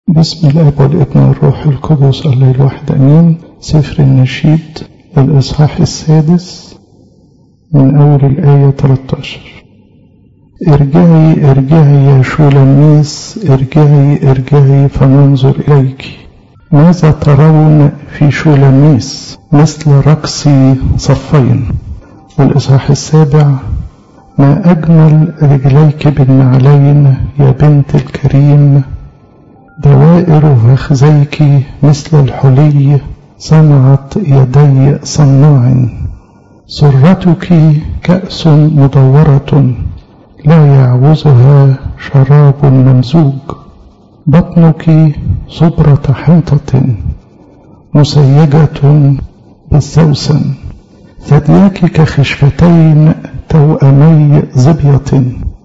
بسم الاب والابن والروح القدس الله الواحد امين سفر النشيد الاصحاح السادس من اول الايه 13 ارجعي ارجعي يا شولميس ارجعي ارجعي فننظر اليك ماذا ترون في شولميس مثل رقص صفين والاصحاح السابع ما اجمل رجليك بالنعلين يا بنت الكريم دوائر فخذيك مثل الحلي صنعت يدي صناع سرتك كأس مدورة لا يعوزها شراب ممزوج بطنك صبرة حنطة مسيجة بالسوسن ثدياك كخشفتين توأمي زبية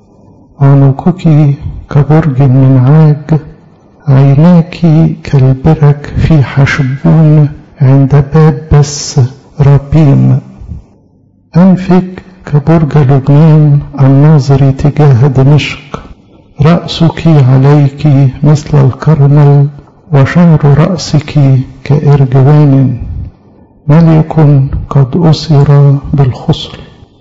عنقك كبرج من عاج عيناك كالبرك في حشبون عند باب بس رابيم أنفك كبرج لبنان الناظر تجاه دمشق رأسك عليك مثل الكرمل وشعر رأسك كإرجوان ملك قد أسر بالخصر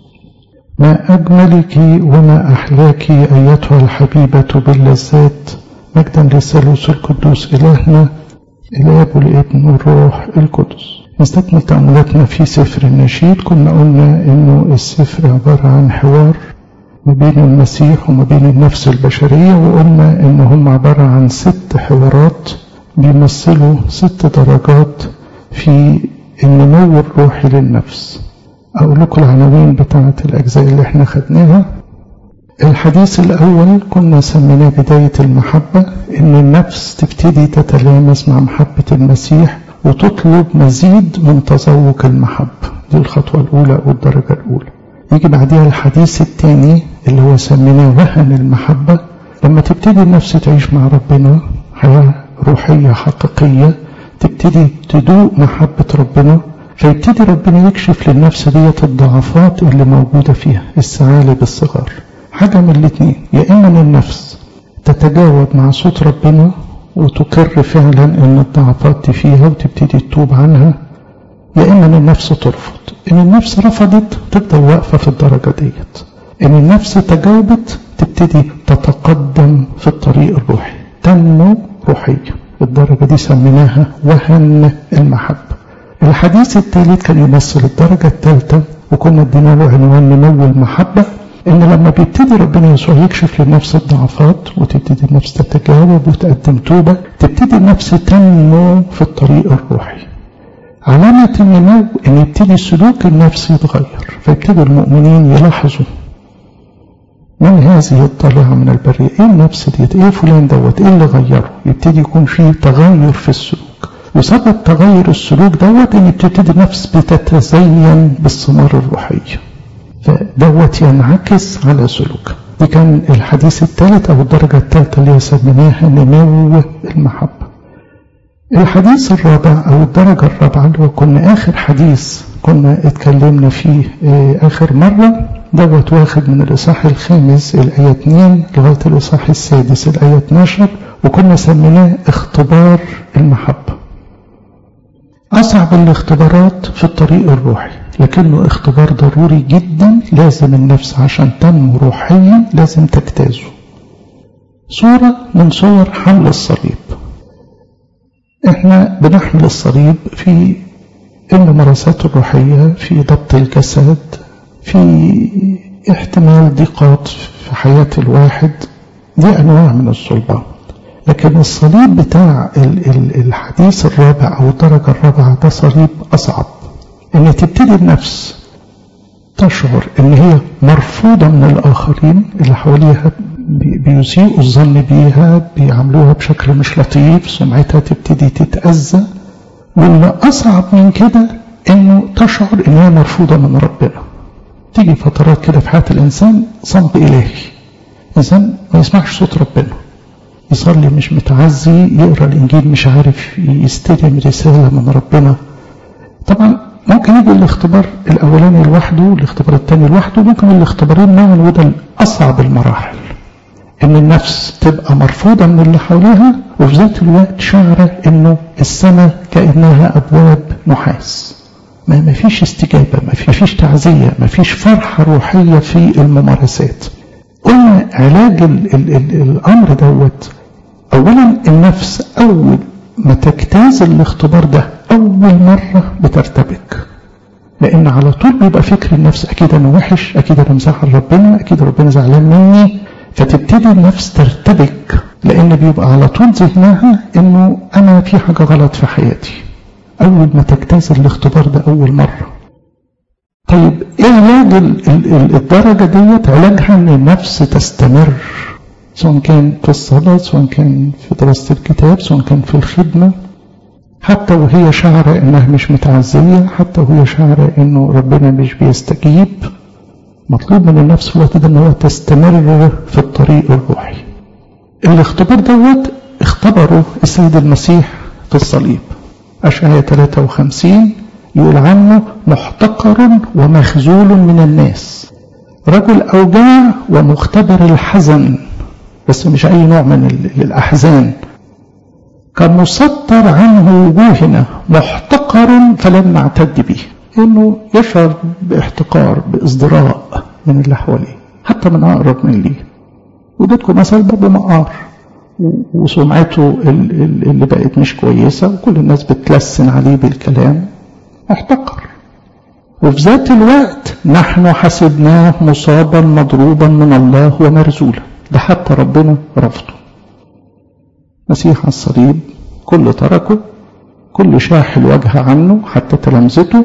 ما أجملك وما أحلاك أيتها الحبيبة باللذات مجدا للثالوث القدوس إلهنا الآب والابن والروح القدس نستكمل تأملاتنا في سفر النشيد كنا قلنا إنه السفر عبارة عن حوار ما بين المسيح وما بين النفس البشرية وقلنا إن هم عبارة عن ست حوارات بيمثلوا ست درجات في النمو الروحي للنفس أقول لكم العناوين بتاعة الأجزاء اللي احنا خدناها الحديث الأول كنا سميناه بداية المحبة إن النفس تبتدي تتلامس مع محبة المسيح وتطلب مزيد من تذوق المحبة دي الخطوة الأولى أو الدرجة الأولى يجي بعدها الحديث الثاني اللي هو سميناه وهن المحبة لما تبتدي النفس تعيش مع ربنا حياة روحية حقيقية تبتدي تدوق محبة ربنا فيبتدي ربنا يكشف للنفس ديت الضعفات اللي موجودة فيها الثعالب الصغار حاجة من الاتنين يا إما أن النفس تتجاوب مع صوت ربنا وتقر فعلا أن الضعفات دي فيها وتبتدي تتوب عنها يا إما أن النفس ترفض إن النفس رفضت تفضل واقفة في الدرجة ديت إن النفس تجاوبت تبتدي تتقدم في الطريق الروحي تنمو روحيا الدرجة دي سميناها وهن المحبة الحديث الثالث كان يمثل الدرجة الثالثة وكنا ادينا له عنوان نمو المحبة ان لما بيبتدي ربنا يسوع يكشف للنفس الضعفات وتبتدي النفس تتجاوب وتقدم توبة تبتدي النفس تنمو في الطريق الروحي علامة النمو ان يبتدي سلوك النفس يتغير فيبتدي المؤمنين يلاحظوا من هذه الطالعة من البرية ايه النفس ديت ايه فلان دوت ايه اللي غيره يبتدي يكون فيه تغير في السلوك وسبب تغير السلوك دوت ان بتبتدي النفس بتتزين بالثمار الروحيه فدوت ينعكس على سلوك دي كان الحديث الثالث او الدرجه الثالثه اللي سميناها نمو المحبه الحديث الرابع او الدرجه الرابعه اللي هو كنا اخر حديث كنا اتكلمنا فيه اخر مره دوت واخد من الاصحاح الخامس الايه 2 لغايه الاصحاح السادس الايه 12 وكنا سميناه اختبار المحبه أصعب الاختبارات في الطريق الروحي لكنه اختبار ضروري جدا لازم النفس عشان تنمو روحيا لازم تجتازه صورة من صور حمل الصليب احنا بنحمل الصليب في الممارسات الروحية في ضبط الجسد في احتمال ضيقات في حياة الواحد دي أنواع من الصلبات لكن الصليب بتاع الحديث الرابع أو الدرجة الرابعة ده صليب أصعب إن تبتدي النفس تشعر إن هي مرفوضة من الآخرين اللي حواليها بيسيئوا الظن بيها بيعاملوها بشكل مش لطيف سمعتها تبتدي تتأذى واللي أصعب من كده إنه تشعر إن هي مرفوضة من ربنا تيجي فترات كده في حياة الإنسان صمت إلهي إنسان ما يسمعش صوت ربنا يصلي مش متعزي يقرا الانجيل مش عارف يستلم رساله من ربنا طبعا ممكن يجي الاختبار الاولاني لوحده والاختبار الثاني لوحده ممكن الاختبارين معا وده اصعب المراحل ان النفس تبقى مرفوضة من اللي حواليها وفي ذات الوقت شعرة انه السماء كأنها ابواب نحاس ما ما فيش استجابة ما فيش تعزية ما فيش فرحة روحية في الممارسات قلنا علاج ال ال ال الامر دوت اولا النفس اول ما تجتاز الاختبار ده اول مرة بترتبك لان على طول بيبقى فكر النفس اكيد انا وحش اكيد انا مزعل ربنا اكيد ربنا زعلان مني فتبتدي النفس ترتبك لان بيبقى على طول ذهنها انه انا في حاجه غلط في حياتي اول ما تجتاز الاختبار ده اول مره طيب ايه علاج الدرجه ديت علاجها ان النفس تستمر سواء كان في الصلاه سواء كان في دراسه الكتاب سواء كان في الخدمه حتى وهي شعرة انها مش متعزية حتى وهي شعرة انه ربنا مش بيستجيب مطلوب من النفس في الوقت ده ان هو تستمر في الطريق الروحي الاختبار دوت اختبره السيد المسيح في الصليب أشعية 53 يقول عنه محتقر ومخزول من الناس رجل أوجاع ومختبر الحزن بس مش أي نوع من الأحزان كمسطر عنه وجوهنا محتقر فلم نعتد به انه يشعر باحتقار بازدراء من اللي حواليه حتى من اقرب من ليه وديتكم مثل بابو مقار وسمعته اللي بقت مش كويسة وكل الناس بتلسن عليه بالكلام احتقر وفي ذات الوقت نحن حسبناه مصابا مضروبا من الله ومرزولا ده حتى ربنا رفضه مسيح على الصليب كل تركه كل شاح الوجه عنه حتى تلامذته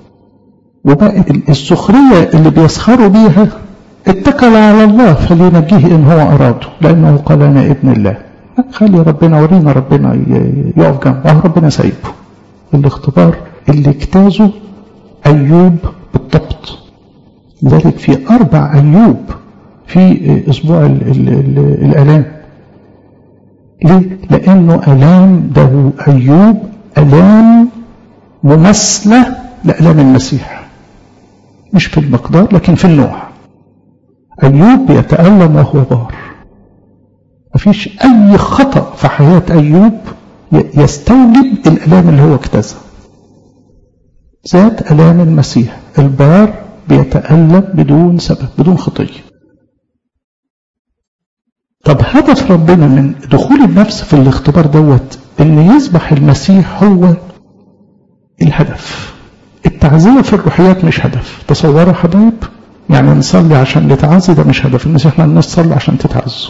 وبقت السخرية اللي بيسخروا بيها اتكل على الله فلينجيه إن هو أراده لأنه قال أنا ابن الله خلي ربنا ورينا ربنا يقف جنبه ربنا سايبه الاختبار اللي اجتازه أيوب بالضبط لذلك في أربع أيوب في أسبوع ال ال ال الآلام ليه؟ لأنه ألام ده أيوب ألام مماثلة لألام المسيح مش في المقدار لكن في النوع أيوب بيتألم وهو بار مفيش أي خطأ في حياة أيوب يستوجب الألام اللي هو اجتازها ذات ألام المسيح البار بيتألم بدون سبب بدون خطية طب هدف ربنا من دخول النفس في الاختبار دوت ان يصبح المسيح هو الهدف التعزية في الروحيات مش هدف تصوروا حبايب يعني نصلي عشان نتعزي ده مش هدف الناس احنا نصلي عشان تتعزوا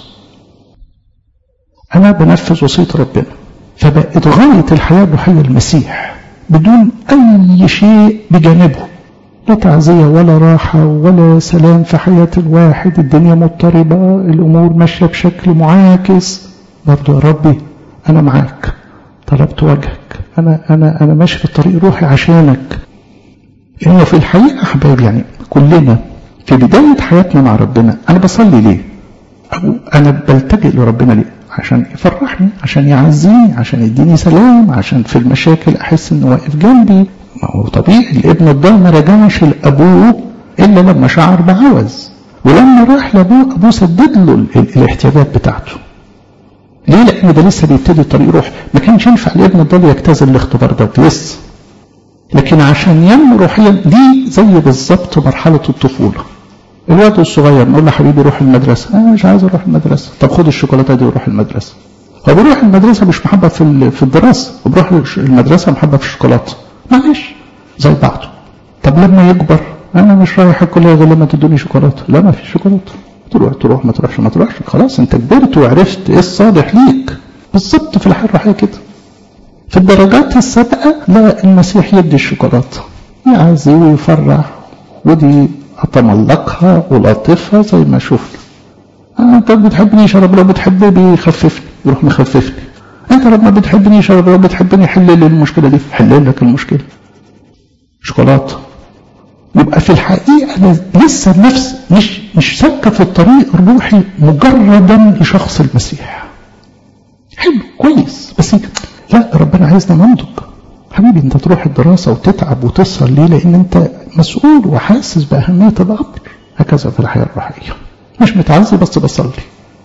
انا بنفذ وصية ربنا فبقت غاية الحياة الروحية المسيح بدون اي شيء بجانبه لا تعزية ولا راحة ولا سلام في حياة الواحد الدنيا مضطربة الأمور ماشية بشكل معاكس برضو يا ربي أنا معاك طلبت وجهك أنا أنا أنا ماشي في الطريق روحي عشانك لأنه في الحقيقة أحباب يعني كلنا في بداية حياتنا مع ربنا أنا بصلي ليه؟ أو أنا بلتجئ لربنا ليه؟ عشان يفرحني عشان يعزيني عشان يديني سلام عشان في المشاكل أحس إنه واقف جنبي ما هو طبيعي الابن الضال ما رجعش لأبوه إلا لما شعر بعوز ولما راح لأبوه أبوه سدد له الاحتياجات بتاعته ليه؟ لأن ده لسه بيبتدي الطريق روح ما كانش ينفع الابن الضال يجتاز الاختبار ده لسه لكن عشان ينمو روحيا دي زي بالظبط مرحلة الطفولة الواد الصغير نقول له حبيبي روح المدرسة أنا مش عايز أروح المدرسة طب خد الشوكولاتة دي وروح المدرسة هو بيروح المدرسة مش محبة في في الدراسة وبيروح المدرسة محبة في الشوكولاتة معلش زي بعضه طب لما يكبر أنا مش رايح الكلية غير لما تدوني شوكولاتة لا ما فيش شوكولاتة تروح تروح ما تروحش ما تروحش خلاص أنت كبرت وعرفت إيه الصالح ليك بالظبط في الحياة الروحية كده في الدرجات السابقة لا المسيح يدي الشوكولاتة يعزي ويفرح ودي أتملقها ولطفها زي ما شفنا أنت بتحبني يشرب لو بتحبني بيخففني يروح مخففني أنت لما بتحبني يشرب لو بتحبني حل لي المشكلة دي حل لك المشكلة شوكولاتة يبقى في الحقيقة لسه النفس مش مش سالكة في الطريق الروحي مجردا لشخص المسيح حلو كويس بس لا ربنا عايزنا ننضج حبيبي انت تروح الدراسة وتتعب وتسهر ليه لان انت مسؤول وحاسس بأهمية الأمر هكذا في الحياة الروحية مش متعزي بس بصلي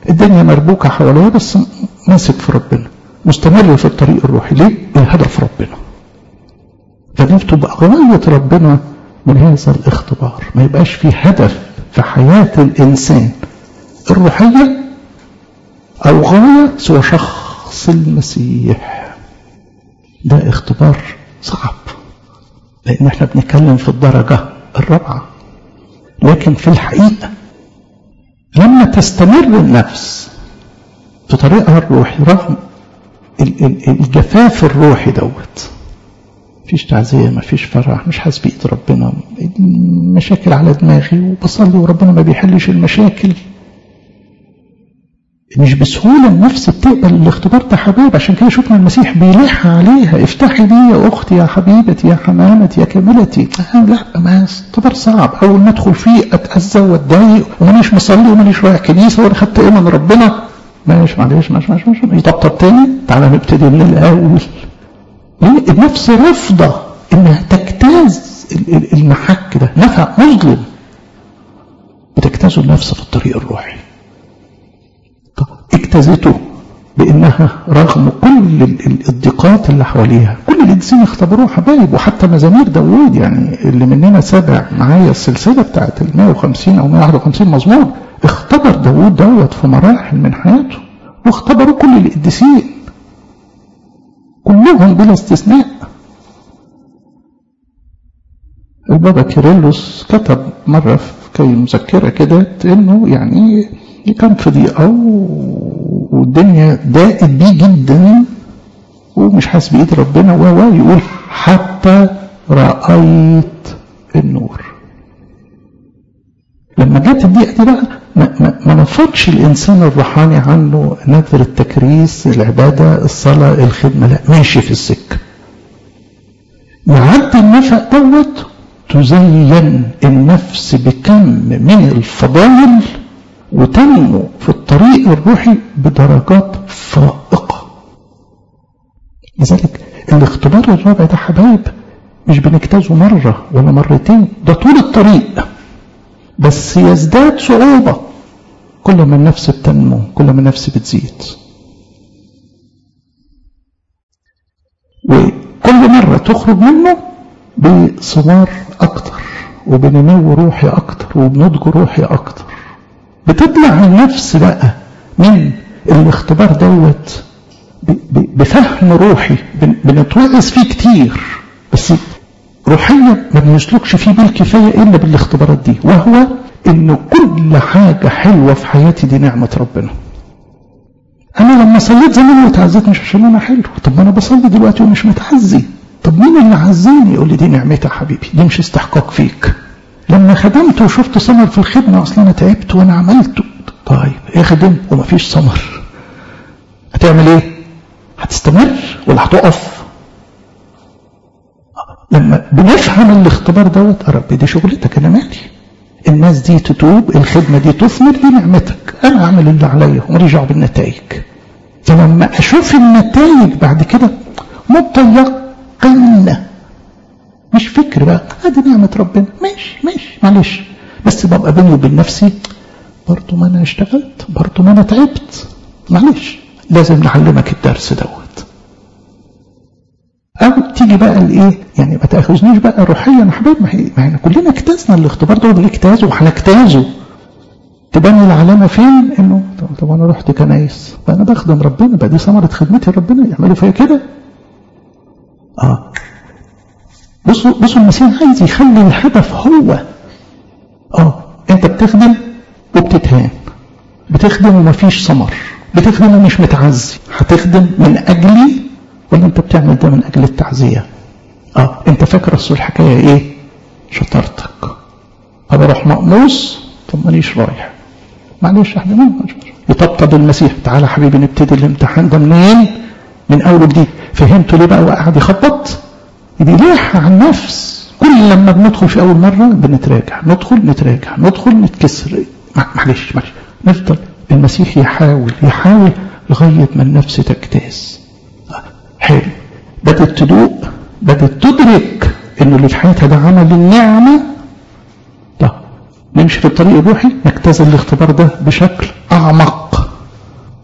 الدنيا مربوكة حواليه بس ماسك في ربنا مستمر في الطريق الروحي ليه؟ الهدف ربنا فدي تبقى غاية ربنا من هذا الاختبار ما يبقاش في هدف في حياة الإنسان الروحية أو غاية سوى شخص المسيح ده اختبار صعب لأن احنا بنتكلم في الدرجة الرابعة لكن في الحقيقة لما تستمر النفس في طريقها الروحي رغم الجفاف الروحي دوت مفيش تعزية مفيش فرح مش حاسس بإيد ربنا مشاكل على دماغي وبصلي وربنا ما بيحلش المشاكل مش بسهولة النفس بتقبل الاختبار ده حبيب عشان كده شفنا المسيح بيلح عليها افتحي لي يا أختي يا حبيبتي يا حمامتي يا كاملتي آه لا ما اختبار صعب أول ما أدخل فيه أتأذى وأتضايق ومانيش مصلي ومانيش رايح كنيسة وأنا خدت إيه من ربنا ماشي معلش ماشي ماشي ماشي يطبطب تاني تعالى نبتدي من الأول ليه النفس رافضة إنها تجتاز المحك ده نفع مظلم بتجتازه النفس في الطريق الروحي اجتازته بانها رغم كل الضيقات اللي حواليها كل الانسان اختبروه حبايب وحتى مزامير داوود يعني اللي مننا سابع معايا السلسله بتاعت ال 150 او 151 مزمور اختبر داوود دوت في مراحل من حياته واختبروا كل القديسين كلهم بلا استثناء البابا كيرلس كتب مرة في مذكرة كده انه يعني كان في ضيقة والدنيا ضاقت بيه جدا ومش حاسس بإيد ربنا و يقول حتى رأيت النور لما جت الضيقة دي بقى ما, ما, ما نفضش الإنسان الروحاني عنه نذر التكريس العبادة الصلاة الخدمة لا ماشي في السكة يعدي النفق دوت تزين النفس بكم من الفضائل وتنمو في الطريق الروحي بدرجات فائقة لذلك الاختبار الرابع ده حبايب مش بنجتازه مرة ولا مرتين ده طول الطريق بس يزداد صعوبة كل ما النفس بتنمو كل ما النفس بتزيد وكل مرة تخرج منه بثمار أكتر وبنمو روحي أكتر وبنضج روحي أكتر بتطلع النفس بقى من الاختبار دوت بفهم روحي بنتوعظ فيه كتير بس روحيا ما بنسلكش فيه بالكفاية إلا بالاختبارات دي وهو إن كل حاجة حلوة في حياتي دي نعمة ربنا أنا لما صليت زمان وتعزيت مش عشان أنا حلو طب ما أنا بصلي دلوقتي ومش متعزي طب مين اللي عزيني يقول لي دي نعمتي يا حبيبي دي مش استحقاق فيك لما خدمت وشفت ثمر في الخدمة أصلا أنا تعبت وأنا عملت طيب إيه خدمت ومفيش ثمر هتعمل إيه؟ هتستمر ولا هتقف؟ لما بنفهم الاختبار دوت يا رب دي شغلتك أنا مالي الناس دي تتوب الخدمة دي تثمر دي نعمتك أنا أعمل اللي عليا وماليش دعوة بالنتائج فلما أشوف النتائج بعد كده متيقن مش فكر بقى ادي نعمة ربنا ماشي ماشي معلش بس ببقى بيني وبين نفسي برضه ما انا اشتغلت برضه ما انا تعبت معلش لازم نعلمك الدرس دوت او تيجي بقى الايه يعني ما تاخذنيش بقى روحيا يا حبايبي ما احنا كلنا اجتزنا الاختبار ده بنجتازه وهنجتازه تبان العلامه فين انه طب انا رحت كنايس فانا بخدم ربنا بقى دي ثمره خدمتي ربنا يعملوا فيا كده اه بصوا بصوا المسيح عايز يخلي الهدف هو اه انت بتخدم وبتتهان بتخدم ومفيش ثمر بتخدم ومش متعزي هتخدم من اجلي ولا انت بتعمل ده من اجل التعزيه اه انت فاكر اصل الحكايه ايه شطارتك انا اروح مقموص طب مانيش رايح معلش احنا مين يطبطب المسيح تعالى حبيبي نبتدي الامتحان ده منين من اول وجديد فهمتوا ليه بقى وقعد يخبط بيلح عن النفس كل لما بندخل في أول مرة بنتراجع ندخل نتراجع ندخل نتكسر معلش معلش نفضل المسيح يحاول يحاول لغاية ما النفس تجتاز حلو بدأت تدوق بدأت تدرك إنه اللي في حياتها ده عمل النعمة ده نمشي في الطريق الروحي نجتاز الاختبار ده بشكل أعمق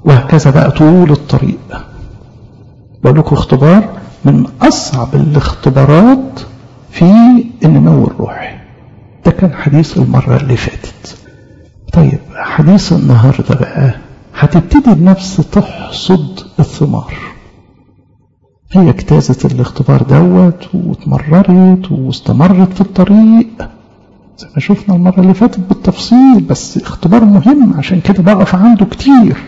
وهكذا بقى طول الطريق بقول لكم اختبار من أصعب الاختبارات في النمو الروحي ده كان حديث المرة اللي فاتت طيب حديث النهاردة بقى هتبتدي النفس تحصد الثمار هي اجتازت الاختبار دوت واتمررت واستمرت في الطريق زي ما شفنا المرة اللي فاتت بالتفصيل بس اختبار مهم عشان كده بقف عنده كتير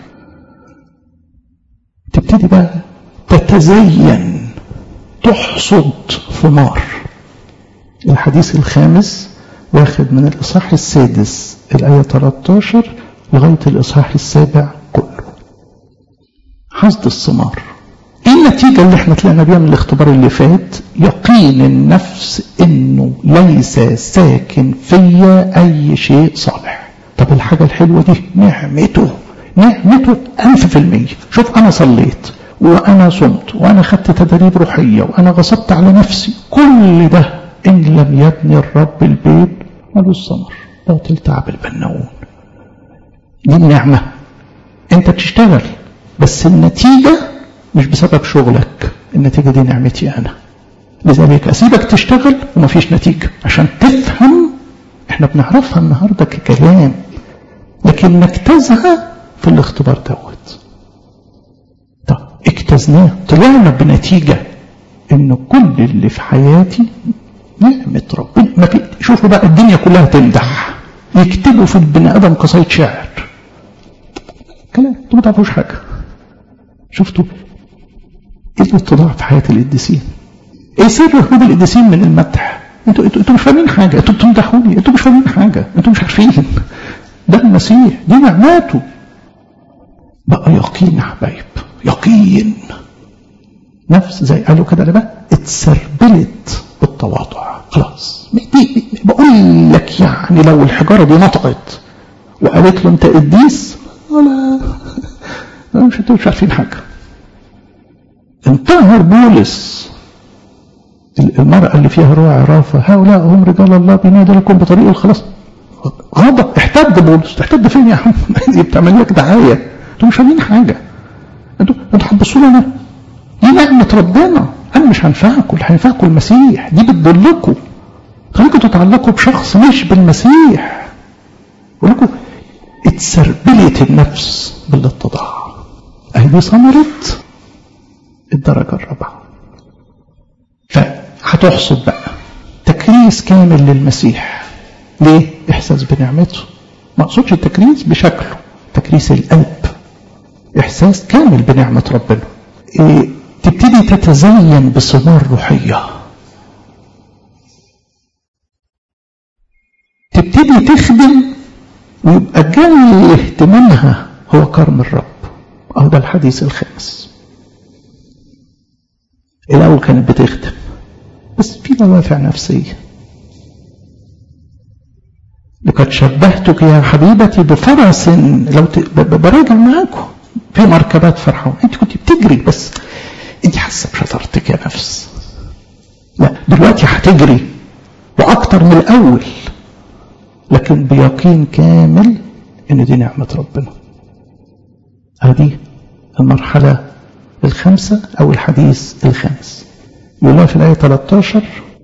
تبتدي بقى تتزين تحصد ثمار الحديث الخامس واخد من الإصحاح السادس الآية 13 لغاية الإصحاح السابع كله حصد الثمار ايه النتيجة اللي احنا طلعنا بيها من الاختبار اللي فات يقين النفس انه ليس ساكن فيا اي شيء صالح طب الحاجة الحلوة دي نعمته نعمته ألف في المية شوف أنا صليت وأنا صمت وأنا خدت تدريب روحية وأنا غصبت على نفسي كل ده إن لم يبني الرب البيت ملوش ثمر باطل تعب البناؤون دي النعمة أنت بتشتغل بس النتيجة مش بسبب شغلك النتيجة دي نعمتي أنا لذلك أسيبك تشتغل ومفيش نتيجة عشان تفهم احنا بنعرفها النهاردة ككلام لكن نجتازها في الاختبار دوت طب اجتزناه طلعنا بنتيجة ان كل اللي في حياتي نعمة ربنا ما في شوفوا بقى الدنيا كلها تمدح يكتبوا في البني ادم قصايد شعر كلام انتوا ما تعرفوش حاجة شفتوا ايه الاتضاع في حياة القديسين ايه سر هروب القديسين من المدح انتوا انتوا انتوا مش فاهمين حاجة انتوا بتمدحوني انتوا مش فاهمين حاجة انتوا مش عارفين ده المسيح دي نعماته بقى يقين يا حبايب يقين نفس زي قالوا كده بقى اتسربلت بالتواضع خلاص دي بقول لك يعني لو الحجاره دي نطقت وقالت له انت قديس ولا مش انتوا مش عارفين حاجه انتهر بولس المرأة اللي فيها روح عرافة هؤلاء هم رجال الله بينادي لكم بطريق الخلاص غضب احتد بولس احتد فين يا عم دي بتعمل لك دعايه انتوا مش فاهمين حاجه انتوا انتوا هتبصوا لنا دي نعمه ربنا انا مش هنفعكم اللي هينفعكم المسيح دي بتدلكم خليكم تتعلقوا بشخص مش بالمسيح بقول لكم اتسربلت النفس بالاتضاع اهي دي ثمره الدرجه الرابعه فهتحصد بقى تكريس كامل للمسيح ليه؟ إحساس بنعمته ما أقصدش التكريس بشكله تكريس القلب إحساس كامل بنعمة ربنا إيه تبتدي تتزين بثمار روحية تبتدي تخدم ويبقى جاي اهتمامها هو كرم الرب أهو ده الحديث الخامس الأول كانت بتخدم بس في دوافع نفسيه لقد شبهتك يا حبيبتي بفرس لو ت... براجع معاكم في مركبات فرحون انت كنت بتجري بس انت حاسه بشطارتك يا نفس لا دلوقتي هتجري واكتر من الاول لكن بيقين كامل ان دي نعمه ربنا هذه المرحله الخامسه او الحديث الخامس يقول في الايه 13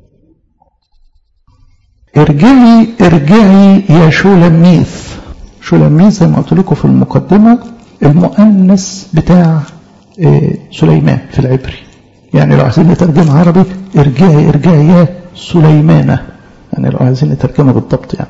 ارجعي ارجعي يا شولميث شولميث زي ما قلت لكم في المقدمة المؤنث بتاع سليمان في العبري يعني لو عايزين نترجمها عربي ارجعي ارجعي يا سليمانة يعني لو عايزين نترجمها بالضبط يعني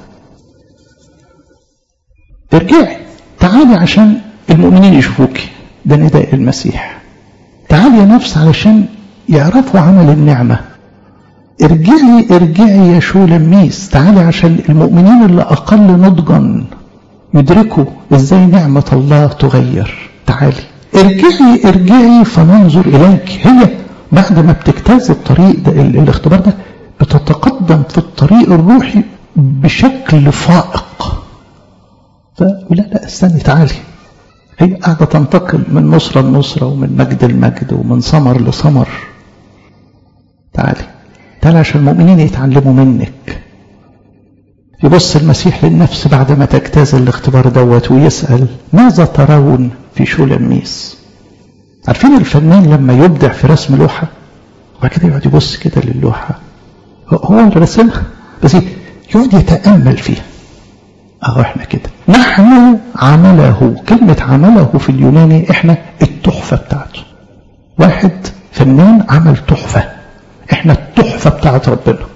ارجعي تعالي عشان المؤمنين يشوفوكي ده نداء المسيح تعالي يا نفس علشان يعرفوا عمل النعمه ارجعي ارجعي يا شولميس تعالي عشان المؤمنين اللي أقل نضجا يدركوا ازاي نعمة الله تغير تعالي ارجعي ارجعي فننظر إليك هي بعد ما بتجتاز الطريق ده الاختبار ده بتتقدم في الطريق الروحي بشكل فائق فلا لا استني تعالي هي قاعدة تنتقل من نصرة لنصرة ومن مجد لمجد ومن ثمر لثمر تعالي تعالى عشان المؤمنين يتعلموا منك يبص المسيح للنفس بعد ما تجتاز الاختبار دوت ويسأل ماذا ترون في شولميس عارفين الفنان لما يبدع في رسم لوحة وبعد كده يقعد يبص كده للوحة هو اللي رسمها بس يقعد يتأمل فيها اهو احنا كده نحن عمله كلمة عمله في اليوناني احنا التحفة بتاعته واحد فنان عمل تحفة احنا التحفة بتاعت ربنا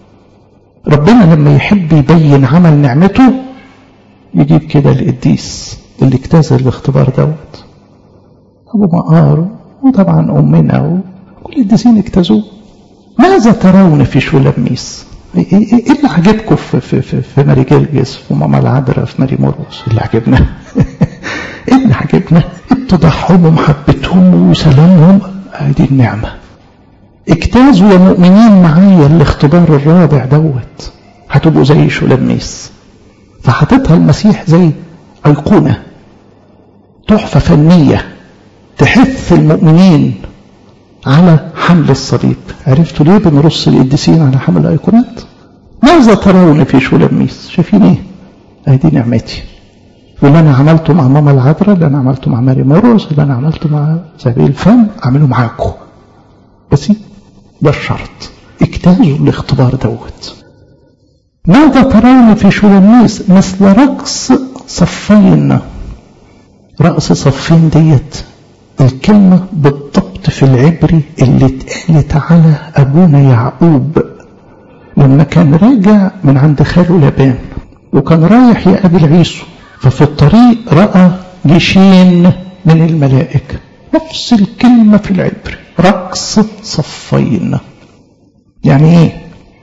ربنا لما يحب يبين عمل نعمته يجيب كده القديس اللي اجتاز الاختبار دوت ابو مقار وطبعا امنا وكل القديسين اجتازوه ماذا ترون في شولميس ايه اللي عجبكم في في في, في ماري جرجس في ماما العذراء في ماري مرقس اللي عجبنا ايه اللي عجبنا اتضاعهم ومحبتهم وسلامهم ادي النعمه اجتازوا يا مؤمنين معايا الاختبار الرابع دوت هتبقوا زي شولميس فحطتها المسيح زي ايقونه تحفه فنيه تحث المؤمنين على حمل الصليب عرفتوا ليه بنرص القديسين على حمل الايقونات ماذا ترون في شولميس شايفين ايه اهي دي نعمتي واللي انا عملته مع ماما العذراء اللي انا عملته مع ماري مورس اللي انا عملته مع زبيب الفم اعمله معاكم بس ده الشرط اجتازوا الاختبار دوت ماذا ترون في شولميس مثل رقص صفين رأس صفين ديت الكلمة بالضبط في العبري اللي اتقالت على أبونا يعقوب لما كان راجع من عند خاله لابان وكان رايح يقابل عيسو ففي الطريق رأى جيشين من الملائكة نفس الكلمة في العبري رقص صفين يعني ايه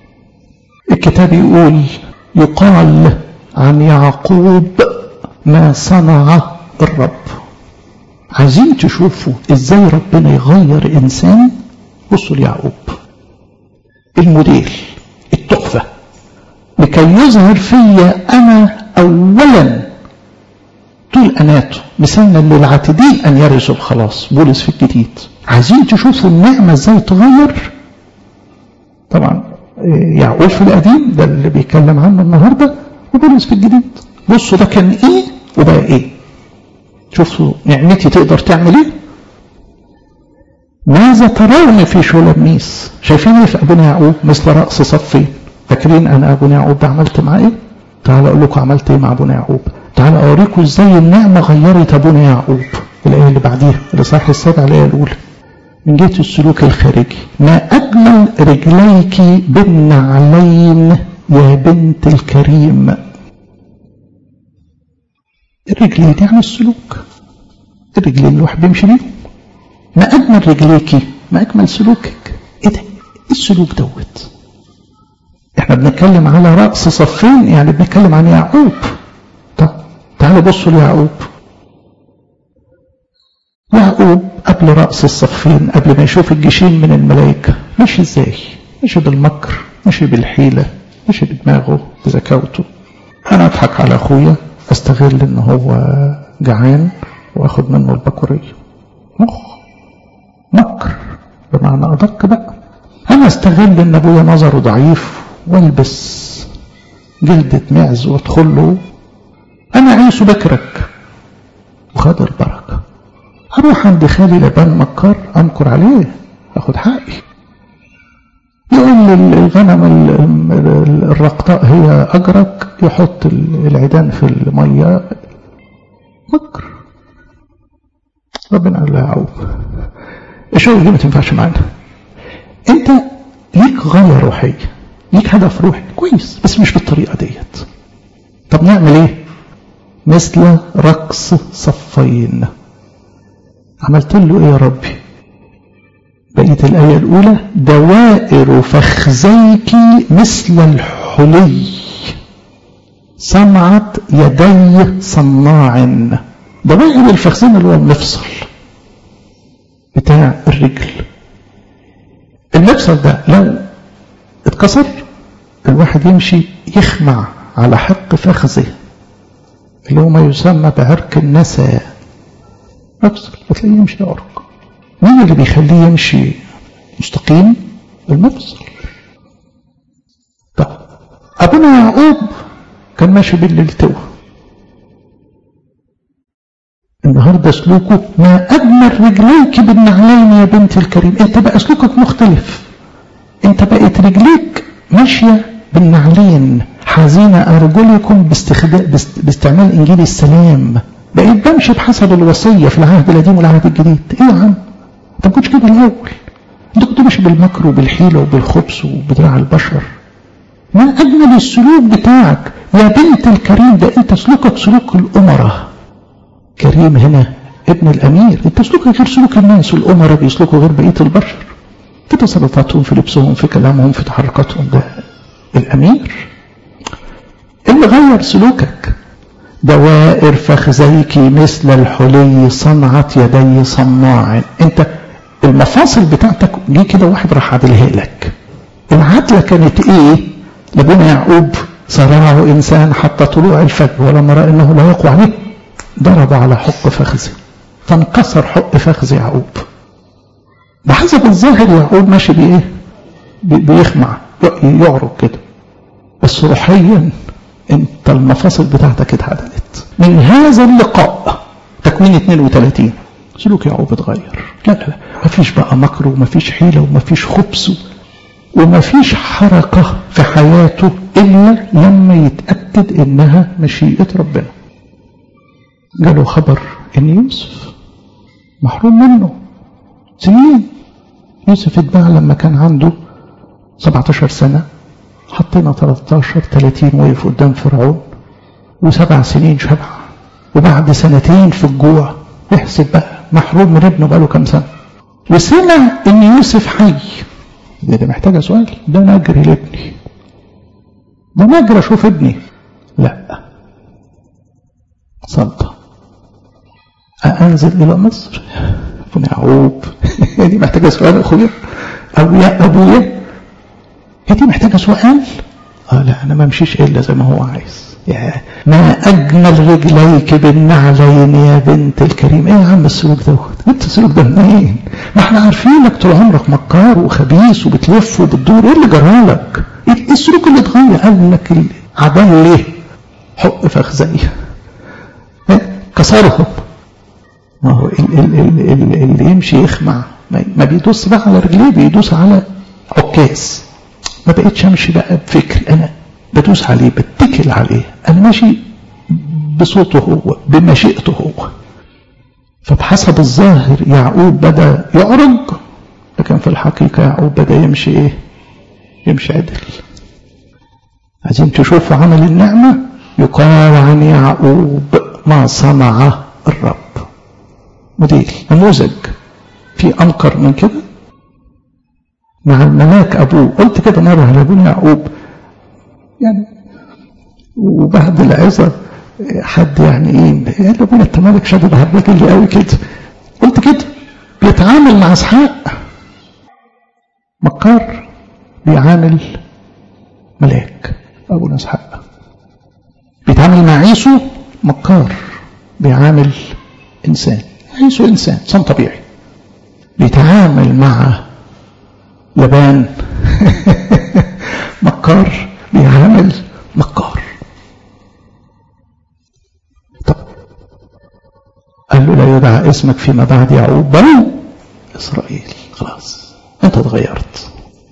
الكتاب يقول يقال عن يعقوب ما صنع الرب عايزين تشوفوا ازاي ربنا يغير انسان بصوا ليعقوب الموديل التحفه لكي يظهر فيا انا اولا طول اناته مثلنا للعاتدين ان يرثوا الخلاص بولس في الجديد عايزين تشوفوا النعمه ازاي تغير طبعا يعقوب في القديم ده اللي بيتكلم عنه النهارده وبولس في الجديد بصوا ده كان ايه وبقى ايه شوفوا نعمتي تقدر تعمل ايه ماذا ترون في شولميس شايفين ايه في ابونا يعقوب مثل راس صفين فاكرين انا ابونا يعقوب ده عملت معاه ايه تعال اقول لكم عملت ايه مع ابونا يعقوب تعال اوريكم ازاي النعمه غيرت ابونا يعقوب الايه اللي بعديها الاصحاح السابع الايه الاولى من جهه السلوك الخارجي ما اجمل رجليك بالنعلين يا بنت الكريم الرجلين يعني السلوك الرجلين الواحد بيمشي بيهم ما اجمل رجليكي ما اجمل سلوكك ايه ده ايه السلوك دوت احنا بنتكلم على راس صفين يعني بنتكلم عن يعقوب طب تعالوا بصوا ليعقوب يعقوب قبل رأس الصفين قبل ما يشوف الجيشين من الملائكة ماشي ازاي ماشي بالمكر ماشي بالحيلة ماشي بدماغه بذكاوته انا اضحك على اخويا استغل ان هو جعان واخد منه البكورية مخ مكر بمعنى ادق بقى انا استغل ان ابويا نظره ضعيف والبس جلدة معز وادخل له انا عيسو بكرك وخد البركة هروح عند خالي لبان مكر امكر عليه اخد حقي يقول الغنم الرقطاء هي اجرك يحط العيدان في الميه مكر ربنا قال له يعقوب الشغل دي ما تنفعش معانا انت ليك غايه روحيه ليك هدف روحي كويس بس مش بالطريقه ديت طب نعمل ايه مثل رقص صفين عملت له ايه يا ربي بقيت الآية الأولى دوائر فخذيك مثل الحلي صنعت يدي صناع دوائر الفخذين اللي هو المفصل بتاع الرجل المفصل ده لو اتكسر الواحد يمشي يخمع على حق فخذه اللي هو ما يسمى بعرق النسا مفصل هتلاقيه يمشي يعرق مين اللي بيخليه يمشي مستقيم المفصل طب ابونا يعقوب كان ماشي بالليل توه النهارده سلوكه ما اجمل رجليك بالنعلين يا بنت الكريم انت بقى سلوكك مختلف انت بقت رجليك ماشيه بالنعلين حزين ارجلكم باستخدام باستعمال انجيل السلام بقيت بمشي بحسب الوصيه في العهد القديم والعهد الجديد ايه يا عم انت ما كنتش كده الاول انت كنت ماشي بالمكر وبالحيله وبالخبث وبدراع البشر ما اجمل السلوك بتاعك يا بنت الكريم ده انت سلوكك سلوك الامراء كريم هنا ابن الامير انت سلوكك غير سلوك الناس والامراء بيسلكوا غير بقيه البشر في تصرفاتهم في لبسهم في كلامهم في تحركاتهم ده الامير اللي غير سلوكك دوائر فخذيك مثل الحلي صنعت يدي صناع انت المفاصل بتاعتك جه كده واحد راح عادلها لك العدله كانت ايه لابونا يعقوب صرعه انسان حتى طلوع الفجر ولما راى انه لا يقوى عليه ضرب على حق فخذه فانكسر حق فخذ يعقوب بحسب الظاهر يعقوب ماشي بايه بيخمع يعرج كده بس روحيا انت المفاصل بتاعتك اتعدلت من هذا اللقاء تكوين 32 سلوك يعقوب اتغير لا لا لا مفيش بقى مكر ومفيش حيلة ومفيش خبث ومفيش حركة في حياته إلا لما يتأكد إنها مشيئة ربنا جاله خبر إن يوسف محروم منه سنين يوسف اتباع لما كان عنده 17 سنة حطينا 13 30 وقف قدام فرعون وسبع سنين شبع وبعد سنتين في الجوع احسب بقى محروم من ابنه بقاله كام سنة وسمع ان يوسف حي ده, ده محتاجة سؤال ده نجري لابني ده نجري اشوف ابني لا صدق أنزل إلى مصر ابن يعقوب دي محتاجة سؤال أخويا أو يا أبويا هي دي محتاجة سؤال آه لا أنا ما امشيش إلا زي ما هو عايز يا ما أجمل رجليك بالنعلين يا بنت الكريم إيه يا عم السلوك دوت أنت السلوك ده منين ما احنا عارفينك طول عمرك مكار وخبيث وبتلف وبتدور إيه اللي جرالك إيه السلوك اللي اتغير قال لك عدل ليه حق فخزية كسرهم ما هو اللي يمشي يخمع ما بيدوس بقى على رجليه بيدوس على عكاز ما بقتش امشي بقى بفكري انا بدوس عليه بتكل عليه انا ماشي بصوته هو بمشيئته هو فبحسب الظاهر يعقوب بدا يعرج لكن في الحقيقه يعقوب بدا يمشي ايه يمشي عدل عايزين تشوفوا عمل النعمه يقال عن يعقوب ما صنع الرب موديل نموذج في انكر من كده مع الملاك ابوه قلت كده مره على ابونا يعقوب يعني وبعد العظه حد يعني ايه قال ابونا انت مالك شادد على الراجل قوي كده قلت كده بيتعامل مع اسحاق مكار بيعامل ملاك ابونا اسحاق بيتعامل مع عيسو مكار بيعامل انسان عيسو انسان انسان طبيعي بيتعامل مع لبان مكار بيعامل مكار طب قال له لا يدعى اسمك فيما بعد يعقوب بل اسرائيل خلاص انت اتغيرت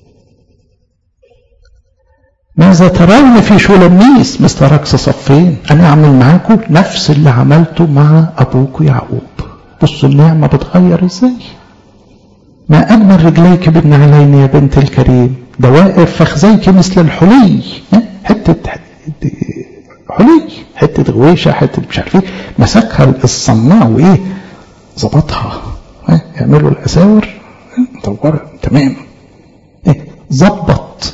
ماذا ترون في شولميس مثل رقص صفين انا اعمل معاكم نفس اللي عملته مع ابوك يعقوب بصوا النعمه بتغير ازاي ما أجمل رجليك بالنعلين يا بنت الكريم دوائر فخذيك مثل الحلي حتة حلي حتة غويشة حتة مش عارف ايه مسكها الصناع وايه ظبطها يعملوا الأساور مدورة تمام ايه ظبط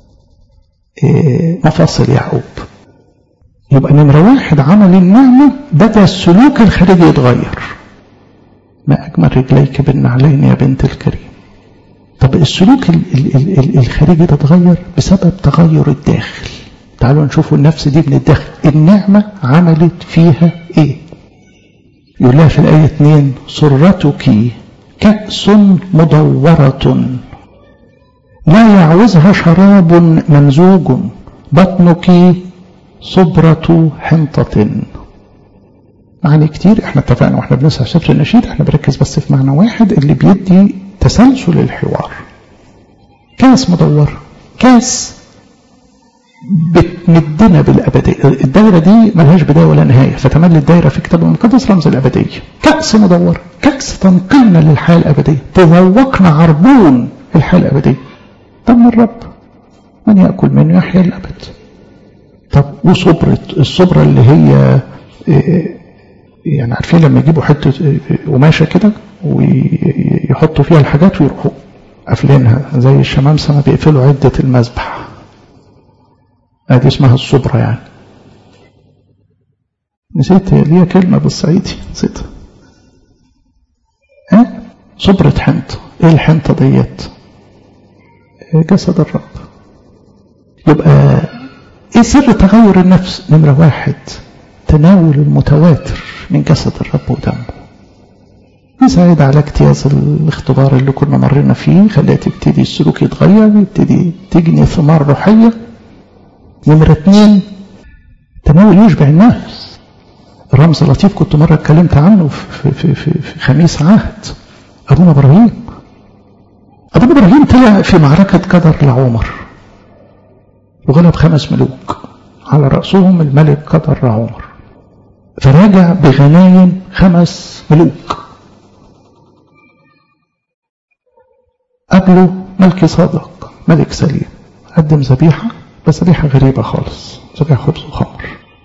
إيه مفاصل يعقوب يبقى نمرة واحد عمل النعمة بدأ السلوك الخارجي يتغير ما أجمل رجليك بالنعلين يا بنت الكريم طب السلوك ال ال ال الخارجي ده اتغير بسبب تغير الداخل تعالوا نشوفوا النفس دي من الداخل النعمة عملت فيها ايه يقول لها في الآية 2 سرتك كأس مدورة لا يعوزها شراب ممزوج بطنك صبرة حنطة معاني كتير احنا اتفقنا واحنا بنسعى سفر النشيد احنا بنركز بس في معنى واحد اللي بيدي تسلسل الحوار كاس مدور كاس بتمدنا بالأبدية الدائرة دي ملهاش بداية ولا نهاية فتملي الدائرة في كتاب المقدس رمز الأبدية كأس مدور كأس تنقلنا للحياة الأبدية تذوقنا عربون الحياة الأبدية طب من الرب من يأكل منه يحيا الأبد طب وصبرة الصبرة اللي هي يعني عارفين لما يجيبوا حتة قماشة كده ويحطوا فيها الحاجات ويروحوا قافلينها زي الشمامسة ما بيقفلوا عدة المذبح ادي اسمها الصبرة يعني نسيت ليها كلمة بالصعيدي نسيتها ها صبرة حنطة ايه الحنطة ديت جسد الرب يبقى ايه سر تغير النفس نمرة واحد تناول المتواتر من جسد الرب ودمه يساعد على اجتياز الاختبار اللي كنا مرينا فيه خليها تبتدي السلوك يتغير يبتدي تجني ثمار روحية نمرة اتنين تناول يشبع النفس رمز لطيف كنت مرة اتكلمت عنه في, في, في, في خميس عهد أبونا إبراهيم أبونا إبراهيم طلع في معركة قدر لعمر وغلب خمس ملوك على رأسهم الملك قدر لعمر فراجع بغنايم خمس ملوك قبله ملك صادق ملك سليم قدم ذبيحة بس ذبيحة غريبة خالص ذبيحة خبز وخمر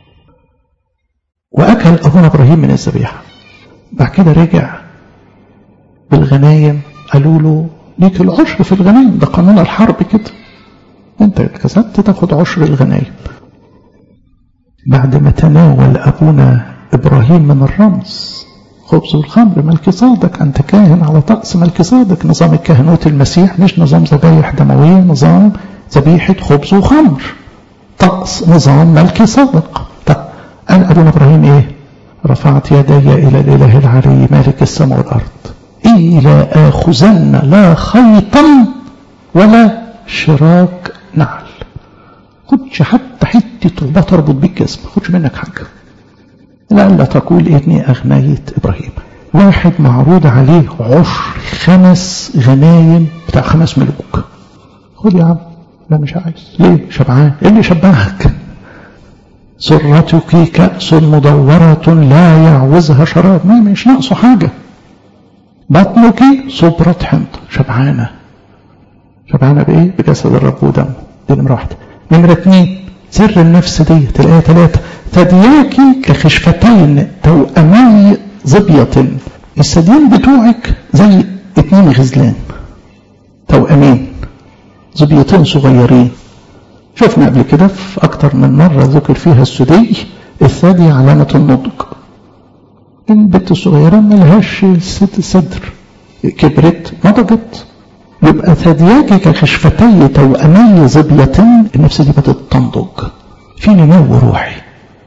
وأكل أبونا إبراهيم من الذبيحة بعد كده رجع بالغنايم قالوا له ليك العشر في الغنايم ده قانون الحرب كده انت كسبت تاخد عشر الغنايم بعد ما تناول أبونا إبراهيم من الرمز خبز والخمر ملك صادق أنت كاهن على طقس ملك صادق نظام الكهنوت المسيح مش نظام ذبايح دموية نظام ذبيحة خبز وخمر طقس نظام ملك صادق طب قال أبونا إبراهيم إيه رفعت يدي إلى الإله العلي مالك السماء والأرض إلى آخذن لا خيطا ولا شراك نعل خدش حتى حتة طوبة تربط بيك جسم خدش منك حاجة لألا تقول إني أغنيت إبراهيم واحد معروض عليه عشر خمس غنايم بتاع خمس ملوك خد يا عم لا مش عايز ليه شبعان ايه اللي شبعك سرتك كأس مدورة لا يعوزها شراب ما مش ناقصه حاجة بطنك صبرة حنطة شبعانة شبعانة بإيه؟ بجسد الرب ودمه دي نمرة واحدة نمرة اتنين سر النفس دي تلاقيها ثلاثة ثدياك كخشفتين توأمي ظبية الثديين بتوعك زي اتنين غزلان توأمين ظبيتين صغيرين شفنا قبل كده في أكتر من مرة ذكر فيها السدي الثدي علامة النضج البنت الصغيرة ملهاش ست صدر كبرت نضجت يبقى ثدياك كخشفتي توأمي ظبية النفس دي بدأت تنضج في نمو روحي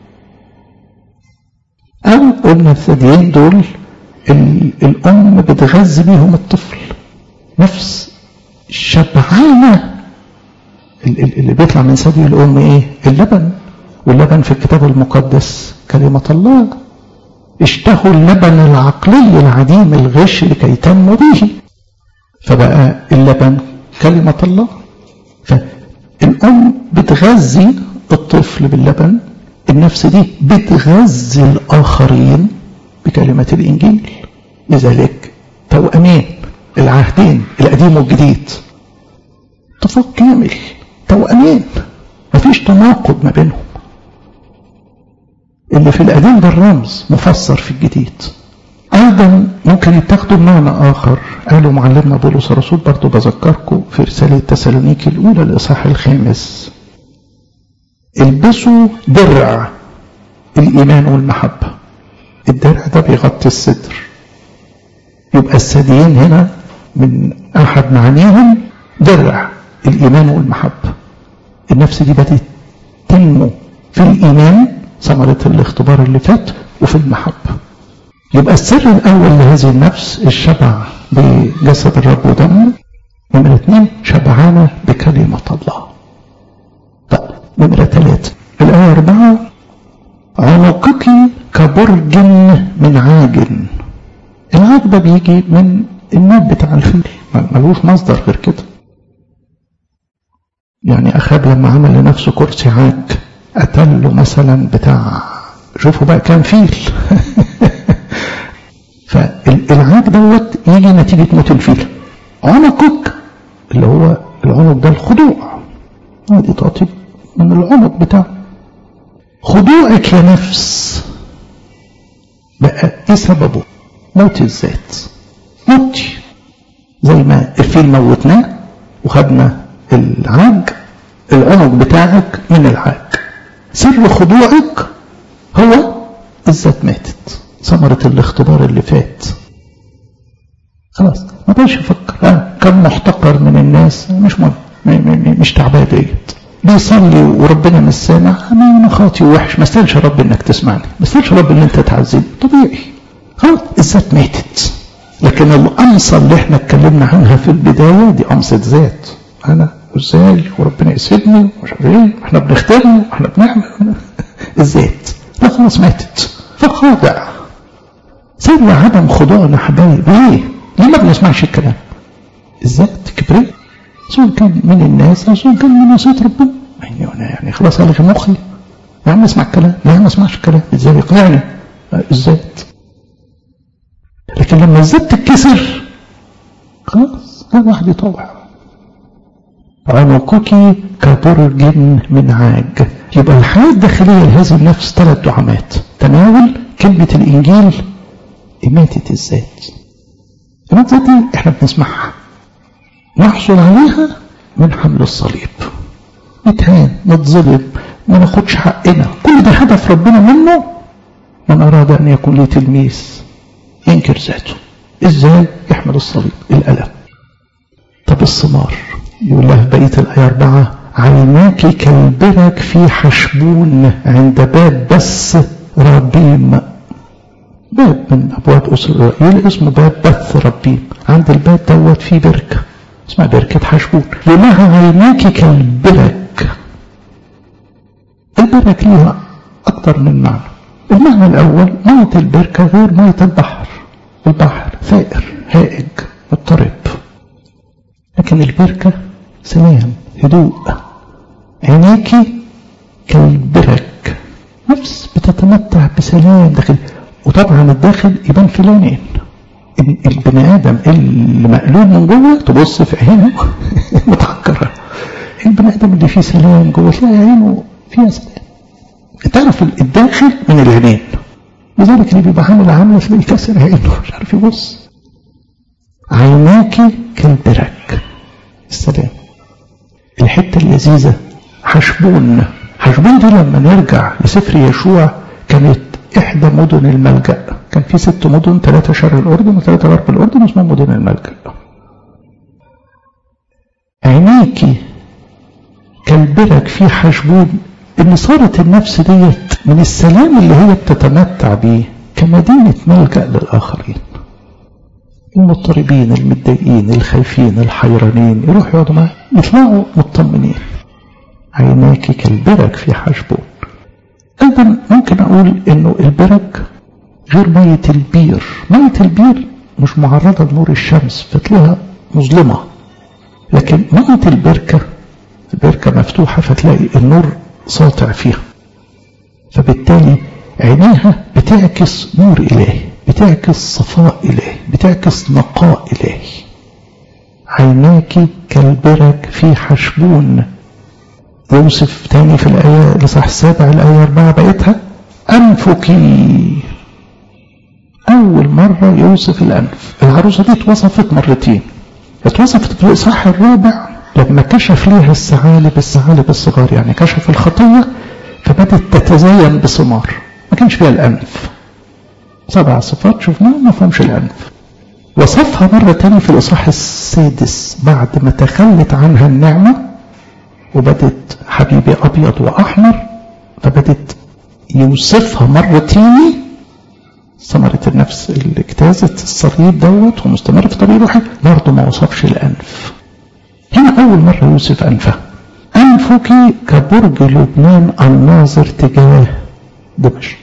أو قلنا الثديين دول الأم بتغذي بيهم الطفل نفس شبعانة اللي بيطلع من ثدي الأم إيه؟ اللبن واللبن في الكتاب المقدس كلمة الله اشتهوا اللبن العقلي العديم الغش لكي تنمو به فبقى اللبن كلمة الله فالأم بتغذي الطفل باللبن النفس دي بتغذي الآخرين بكلمة الإنجيل لذلك توأمين العهدين القديم والجديد اتفاق كامل توأمين مفيش تناقض ما بينهم اللي في القديم ده الرمز مفسر في الجديد أيضا ممكن يتاخدوا بمعنى آخر قالوا معلمنا بولس الرسول برضو بذكركم في رسالة تسالونيكي الأولى الإصحاح الخامس البسوا درع الإيمان والمحبة الدرع ده بيغطي الصدر يبقى الثديين هنا من أحد معانيهم درع الإيمان والمحبة النفس دي بدأت تنمو في الإيمان ثمرة الاختبار اللي فات وفي المحبة يبقى السر الأول لهذه النفس الشبع بجسد الرب ودمه نمرة اثنين شبعانة بكلمة الله طب نمرة ثلاثة الآية أربعة عنقك كبرج من عاج العاج ده بيجي من الناب بتاع الفيل ملوش مصدر غير كده يعني أخاب لما عمل لنفسه كرسي عاج قتله مثلا بتاع شوفوا بقى كام فيل فالعاج دوت يجي نتيجة موت الفيل عنقك اللي هو العنق ده الخضوع دي تعطي من العنق بتاعه خضوعك يا نفس بقى ايه سببه موت الذات موتي زي ما الفيل موتناه وخدنا العاج العنق بتاعك من العاج سر خضوعك هو الذات ماتت ثمرة الاختبار اللي فات خلاص ما بقاش يفكر آه كم محتقر من الناس مش مهم مش تعبان ديت بيصلي وربنا مش سامع انا خاطي ووحش ما استاهلش يا رب انك تسمعني ما استاهلش يا رب ان انت تعذبني طبيعي خلاص الذات ماتت لكن الأمصة اللي احنا اتكلمنا عنها في البداية دي أمصة ذات أنا وازاي وربنا يسيبني ومش عارف ايه احنا بنختار واحنا بنعمل الذات لا خلاص ماتت فخاضع سر عدم خضوعنا حبايب ليه؟ ليه ما بنسمعش الكلام؟ الذات كبريت سواء كان من الناس او سواء كان من وسيط ربنا يعني انا يعني خلاص الغي مخي يا عم اسمع الكلام لا ما اسمعش الكلام ازاي يقنعني الذات لكن لما الذات تتكسر خلاص كل واحد يطوع عنقك كبرج من عاج يبقى الحياة الداخلية لهذه النفس ثلاث دعامات تناول كلمة الإنجيل إماتة الذات إماتة الذات دي إحنا بنسمعها نحصل عليها من حمل الصليب نتهان نتظلم ما ناخدش حقنا كل ده هدف ربنا منه من أراد أن يكون لي تلميذ ينكر ذاته إزاي يحمل الصليب الألم طب الثمار يقول له بقية الآية أربعة عيناك كالبرك في حشبون عند باب بس ربيم باب من أبواب أسر إسرائيل اسمه باب بث ربيم عند الباب دوت في بركة اسمها بركة حشبون لها عيناك كالبرك البرك ليها أكثر من معنى المعنى الأول مية البركة غير مية البحر البحر ثائر هائج مضطرب لكن البركة سلام هدوء عيناك كالبرك نفس بتتمتع بسلام داخل وطبعا الداخل يبان في لونين البني ادم اللي مقلوب من جوه تبص في عينه متحكره البني ادم اللي فيه سلام جوه تلاقي عينه فيها سلام تعرف الداخل من العينين لذلك اللي بيبقى عامل عامله تلاقيه كسر عينه مش عارف يبص عيناك كالبرك السلام الحته اللذيذه حشبون حشبون دي لما نرجع لسفر يشوع كانت إحدى مدن الملجأ كان في ست مدن ثلاثة شرق الأردن وثلاثة غرب الأردن اسمهم مدن الملجأ عينيك كالبرك في حشبون إن صارت النفس ديت من السلام اللي هي بتتمتع بيه كمدينة ملجأ للآخرين المضطربين المتضايقين الخايفين الحيرانين يروحوا يقعدوا معاه يطلعوا مطمنين عيناك كالبرك في حشبون أيضا ممكن أقول إنه البرك غير مية البير مية البير مش معرضة لنور الشمس فتلاقيها مظلمة لكن مية البركة البركة مفتوحة فتلاقي النور ساطع فيها فبالتالي عينيها بتعكس نور إلهي بتعكس صفاء إلهي بتعكس نقاء إلهي عيناك كالبرك في حشبون يوسف تاني في الآية الإصحاح السابع الآية أربعة بقيتها أنفك أول مرة يوسف الأنف العروسة دي اتوصفت مرتين اتوصفت في الإصحاح الرابع لما كشف ليها الثعالب الثعالب الصغار يعني كشف الخطية فبدت تتزين بثمار ما كانش فيها الأنف سبع صفات شفناها ما فهمش الأنف وصفها مرة تانية في الإصحاح السادس بعد ما تخلت عنها النعمة وبدت حبيبي أبيض وأحمر فبدت يوصفها مرة تاني ثمرة النفس اللي اجتازت الصليب دوت ومستمر في طريق روحي برضه ما وصفش الأنف هنا أول مرة يوصف أنفها أنفك كبرج لبنان الناظر تجاه دمشق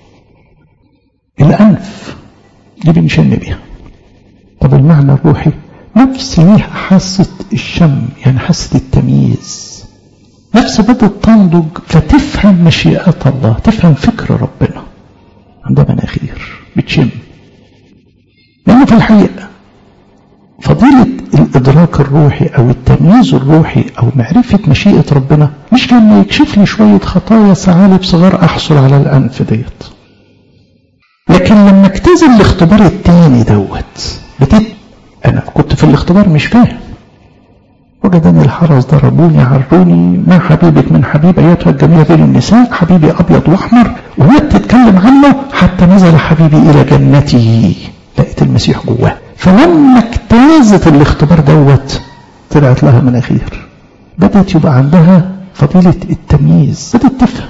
الأنف دي بنشن بيها طب المعنى الروحي نفس ليها حاسة الشم يعني حاسة التمييز نفس بدأت تنضج فتفهم مشيئات الله تفهم فكر ربنا عندها مناخير بتشم لأنه في الحقيقة فضيلة الإدراك الروحي أو التمييز الروحي أو معرفة مشيئة ربنا مش لما يكشف لي شوية خطايا ثعالب صغار أحصل على الأنف ديت لكن لما اجتاز الاختبار التاني دوت بتت أنا كنت في الاختبار مش فاهم وجدني الحرس ضربوني عروني ما حبيبك من حبيب أيتها الجميع بين النساء حبيبي أبيض وأحمر وهي بتتكلم عنه حتى نزل حبيبي إلى جنته لقيت المسيح جواه فلما اجتازت الاختبار دوت طلعت لها مناخير بدأت يبقى عندها فضيلة التمييز بدأت تفهم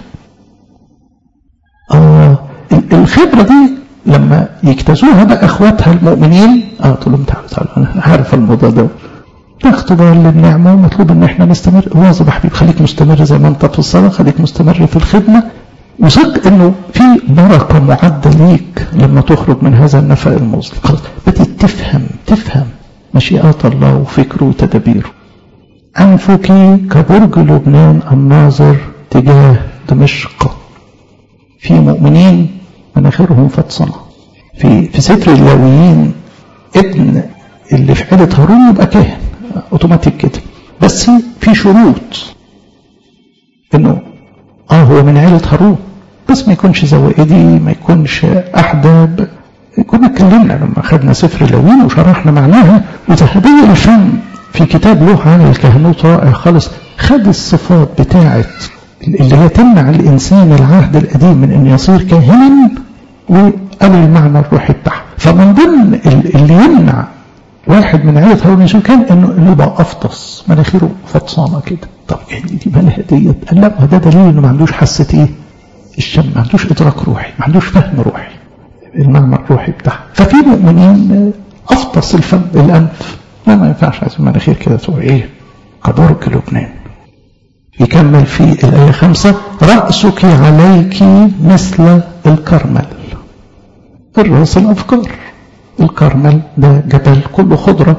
آه الخبرة دي لما يجتازوها بقى اخواتها المؤمنين اه تقول لهم تعالوا تعالوا انا عارف الموضوع ده ده اختبار للنعمه ومطلوب ان احنا نستمر واظب يا حبيبي خليك مستمر زي ما انت في الصلاه خليك مستمر في الخدمه وثق انه في بركه معده ليك لما تخرج من هذا النفق المظلم خلاص بدات تفهم تفهم مشيئات الله وفكره وتدابيره انفك كبرج لبنان الناظر تجاه دمشق في مؤمنين مناخيرهم فطسنة في في ستر اللاويين ابن اللي في عيلة هارون يبقى كاهن اوتوماتيك كده بس في شروط انه اه هو من عيلة هارون بس ما يكونش زوائدي ما يكونش احدب كنا اتكلمنا لما خدنا سفر اللاويين وشرحنا معناها وذهبية الفم في كتاب له عن الكهنوت رائع خالص خد الصفات بتاعت اللي هي تمنع الانسان العهد القديم من ان يصير كاهنا وقال المعنى الروحي بتاعها فمن ضمن اللي يمنع واحد من عيلة هارون يوسف كان انه انه يبقى افطس مناخيره فطسانه كده طب يعني دي مالها ديت قال لا ده دليل انه ما عندوش حاسه ايه الشم ما عندوش ادراك روحي ما عندوش فهم روحي المعنى الروحي بتاعها ففي مؤمنين افطس الفم الانف لا ما ينفعش عايز المناخير كده تبقى ايه كبرج لبنان يكمل في الآية خمسة رأسك عليك مثل الكرمل الرأس الأفكار الكرمل ده جبل كله خضرة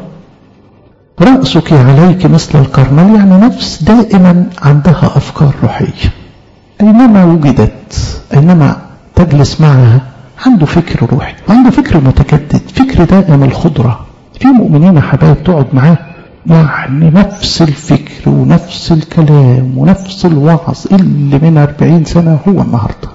رأسك عليك مثل الكرمل يعني نفس دائما عندها أفكار روحية أينما وجدت أينما تجلس معها عنده فكر روحي عنده فكر متجدد فكر دائم الخضرة في مؤمنين حبايب تقعد معاه يعني نفس الفكر ونفس الكلام ونفس الوعظ اللي من أربعين سنة هو النهاردة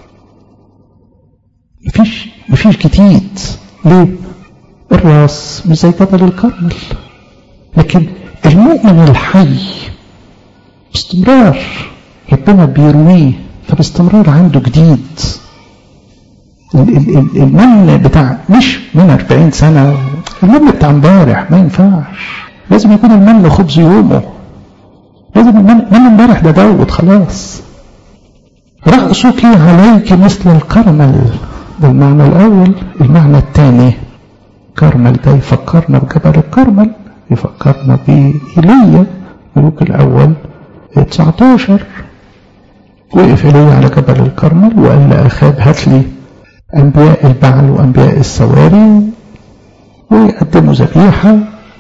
مفيش مفيش جديد ليه الراس مش زي جبل الكرمل لكن المؤمن الحي باستمرار ربنا بيرويه فباستمرار عنده جديد المن بتاع مش من 40 سنة المن بتاع امبارح ما ينفعش لازم يكون المن خبز يومه لازم المن من امبارح ده داود خلاص رأسك عليك مثل الكرمل ده المعنى الأول المعنى الثاني كرمل ده يفكرنا بجبل الكرمل يفكرنا بإيليا ملوك الأول 19 وقف إيليا على جبل الكرمل وقال لأخاب هات لي أنبياء البعل وأنبياء السواري ويقدموا ذبيحة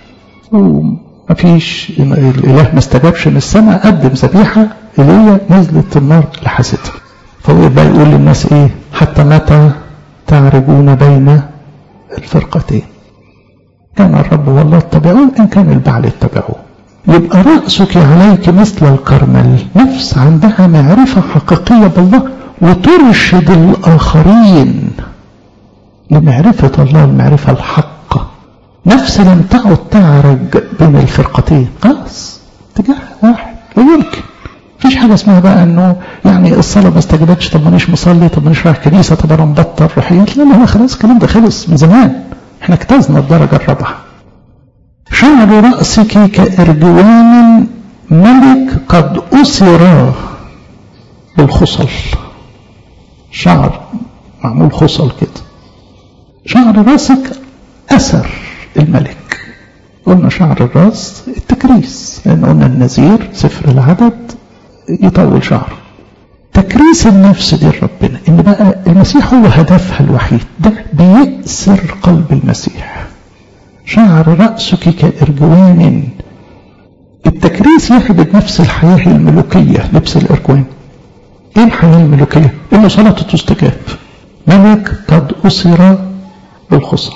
ومفيش الإله ما استجابش من السماء قدم ذبيحة إيليا نزلت النار لحستها فهو بقى يقول للناس إيه حتى متى تعرجون بين الفرقتين كان الرب والله اتبعوه إن كان البعل اتبعوه يبقى رأسك عليك مثل الكرمل نفس عندها معرفة حقيقية بالله وترشد الآخرين لمعرفة الله المعرفة الحقة نفس لم تعد تعرج بين الفرقتين خلاص اتجاه واحد لا يمكن مفيش حاجة اسمها بقى انه يعني الصلاة ما استجابتش طب مانيش مصلي طب مانيش رايح كنيسة طب انا مبطل روحيات لا لا خلاص الكلام ده خلص من زمان احنا اجتزنا الدرجة الرابعة شعر رأسك كإرجوان ملك قد أسر بالخصل شعر معمول خصل كده شعر راسك أثر الملك قلنا شعر الراس التكريس لأن قلنا النذير سفر العدد يطول شعره تكريس النفس دي ربنا ان بقى المسيح هو هدفها الوحيد ده بيأسر قلب المسيح شعر رأسك كإرجوان التكريس يحدد نفس الحياة الملوكية لبس الإرجوان ايه الحياة الملوكية انه صلاته تستجاب ملك قد أسر بالخصل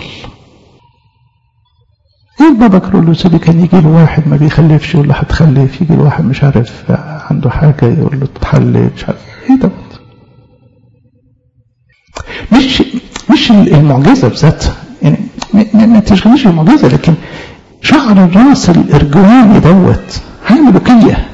ايه البابا كرولوس اللي كان يجي له واحد ما بيخلفش يقول له هتخلف يجي له واحد مش عارف عنده حاجة يقول له تتحل مش عارف ايه ده مش مش المعجزة بذاتها يعني ما تشغلنيش المعجزة لكن شعر الراس الارجواني دوت حاجة ملوكية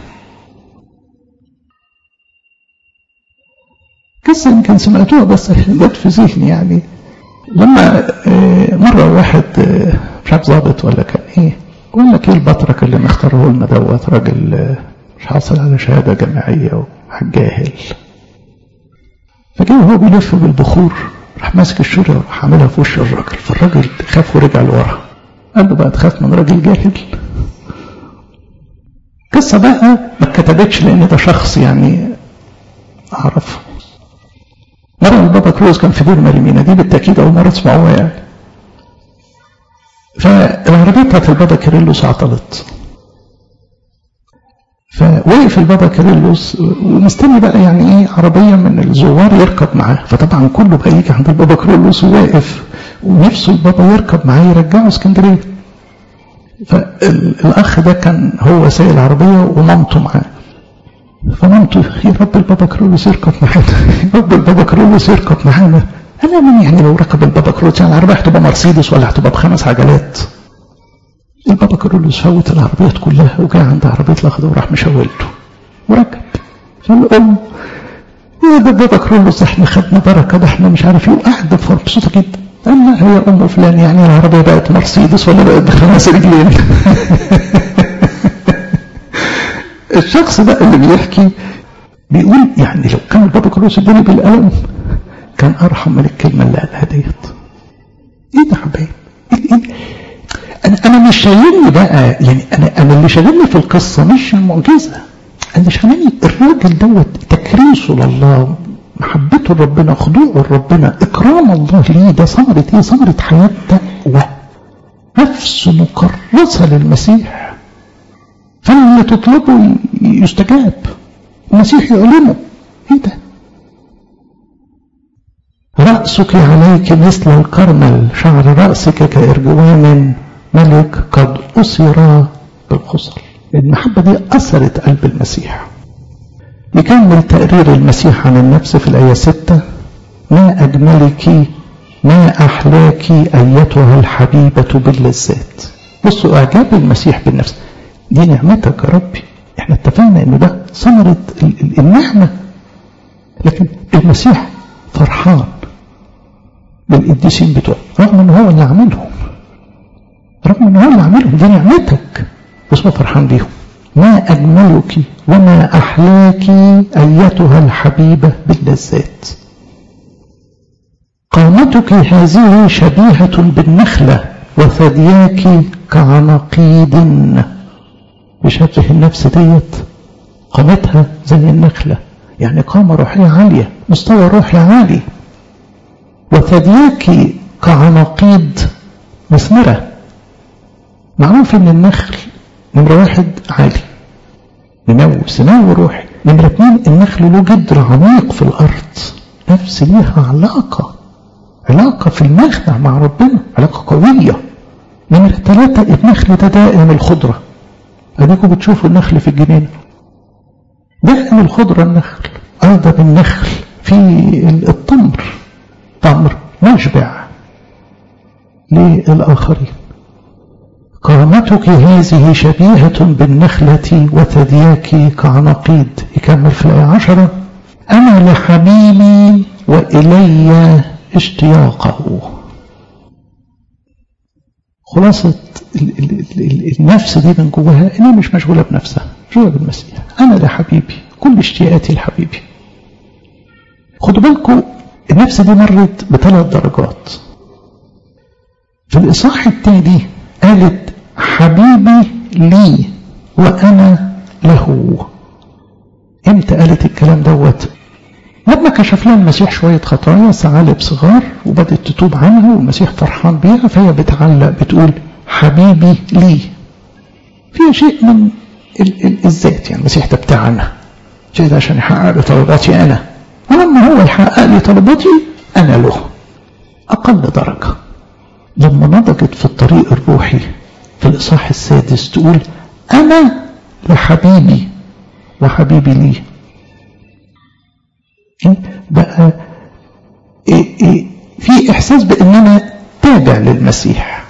قصة يمكن سمعتوها بس جت في ذهني يعني لما مرة واحد مش عارف ظابط ولا كان ايه يقول لك ايه البطرك اللي مختاره لنا دوت راجل مش حاصل على شهادة جامعية وجاهل فجاء وهو بيلف بالبخور راح ماسك الشورى وراح عاملها في وش الراجل فالراجل خاف ورجع لورا قال له بقى تخاف من راجل جاهل قصة بقى ما اتكتبتش لان ده شخص يعني اعرفه مرة البابا كروز كان في دور مريمينا دي بالتأكيد أول مرة تسمعوها يعني فالعربية بتاعت البابا كيرلس عطلت فوقف البابا كيرلس ومستني بقى يعني ايه عربية من الزوار يركب معاه فطبعا كله بقى يجي عند البابا كيرلس وواقف ونفسه البابا يركب معاه يرجعه اسكندرية فالأخ ده كان هو سايق العربية ومامته معاه فمامته يا رب البابا كرولوس يركب معانا يا رب البابا كرولوس يركب معانا انا من يعني لو ركب البابا كرولوس يعني العربيه هتبقى مرسيدس ولا هتبقى بخمس عجلات البابا كرولوس فوت العربيات كلها وجاء عند عربيه الاخضر وراح مشاولته وركب فالام يا ده البابا كرولوس احنا خدنا بركه ده احنا مش عارف ايه وقاعده مبسوطه جدا قال لا هي ام فلان يعني العربيه بقت مرسيدس ولا بقت بخمس رجلين الشخص ده اللي بيحكي بيقول يعني لو كان البابا كروس اداني بالقلم كان ارحم من الكلمه اللي قالها ديت ايه ده حبايب إيه انا انا مش شاغلني بقى يعني انا انا اللي شاغلني في القصه مش المعجزه انا اللي شاغلني الراجل دوت تكريسه لله محبته لربنا خضوعه لربنا اكرام الله ليه ده ثمره ايه ثمره حياه تقوى نفس مكرسه للمسيح فاللي تطلبه يستجاب المسيح يعلمه ايه ده رأسك عليك مثل الكرمل شعر رأسك كإرجوان ملك قد أسر بالخصل المحبة دي أثرت قلب المسيح نكمل تقرير المسيح عن النفس في الآية 6 ما أجملك ما أحلاك أيتها الحبيبة باللذات بصوا إعجاب المسيح بالنفس دي نعمتك يا ربي احنا اتفقنا ان ده ثمرة النعمة لكن المسيح فرحان بالقديسين بتوعه رغم ان هو اللي عاملهم رغم ان هو اللي عاملهم دي نعمتك بس هو فرحان بيهم ما أجملك وما أحلاك أيتها الحبيبة باللذات قامتك هذه شبيهة بالنخلة وثدياك كعناقيد يشبه النفس ديت قامتها زي النخلة يعني قامة روحية عالية مستوى روحي عالي وثدياك كعناقيد مثمرة معروف ان النخل نمرة واحد عالي نمو سمو روحي نمرة اتنين النخل له جدر عميق في الأرض نفس ليها علاقة علاقة في المخدع مع ربنا علاقة قوية نمرة ثلاثة النخل ده دائم الخضرة أديكم بتشوفوا النخل في الجنينة دائم الخضرة النخل أيضا النخل في التمر تمر مشبع للآخرين قامتك هذه شبيهة بالنخلة وثدياك كعناقيد يكمل في الآية عشرة أنا لحبيبي وإلي اشتياقه خلاصة النفس دي من جواها انها مش مشغولة بنفسها مشغولة بالمسيح انا لحبيبي كل اشتياقاتي لحبيبي خدوا بالكم النفس دي مرت بثلاث درجات في الإصحاح التاني قالت حبيبي لي وأنا له امتى قالت الكلام دوت لما كشف لها المسيح شوية خطايا ثعالب صغار وبدأت تتوب عنها والمسيح فرحان بيها فهي بتعلق بتقول حبيبي لي فيها شيء من ال ال الذات يعني المسيح ده بتاعنا شيء ده عشان يحقق لي طلباتي أنا ولما هو يحقق لي طلباتي أنا له أقل درجة لما نضجت في الطريق الروحي في الإصحاح السادس تقول أنا لحبيبي وحبيبي لي بقى إيه إيه في إحساس بأن أنا تابع للمسيح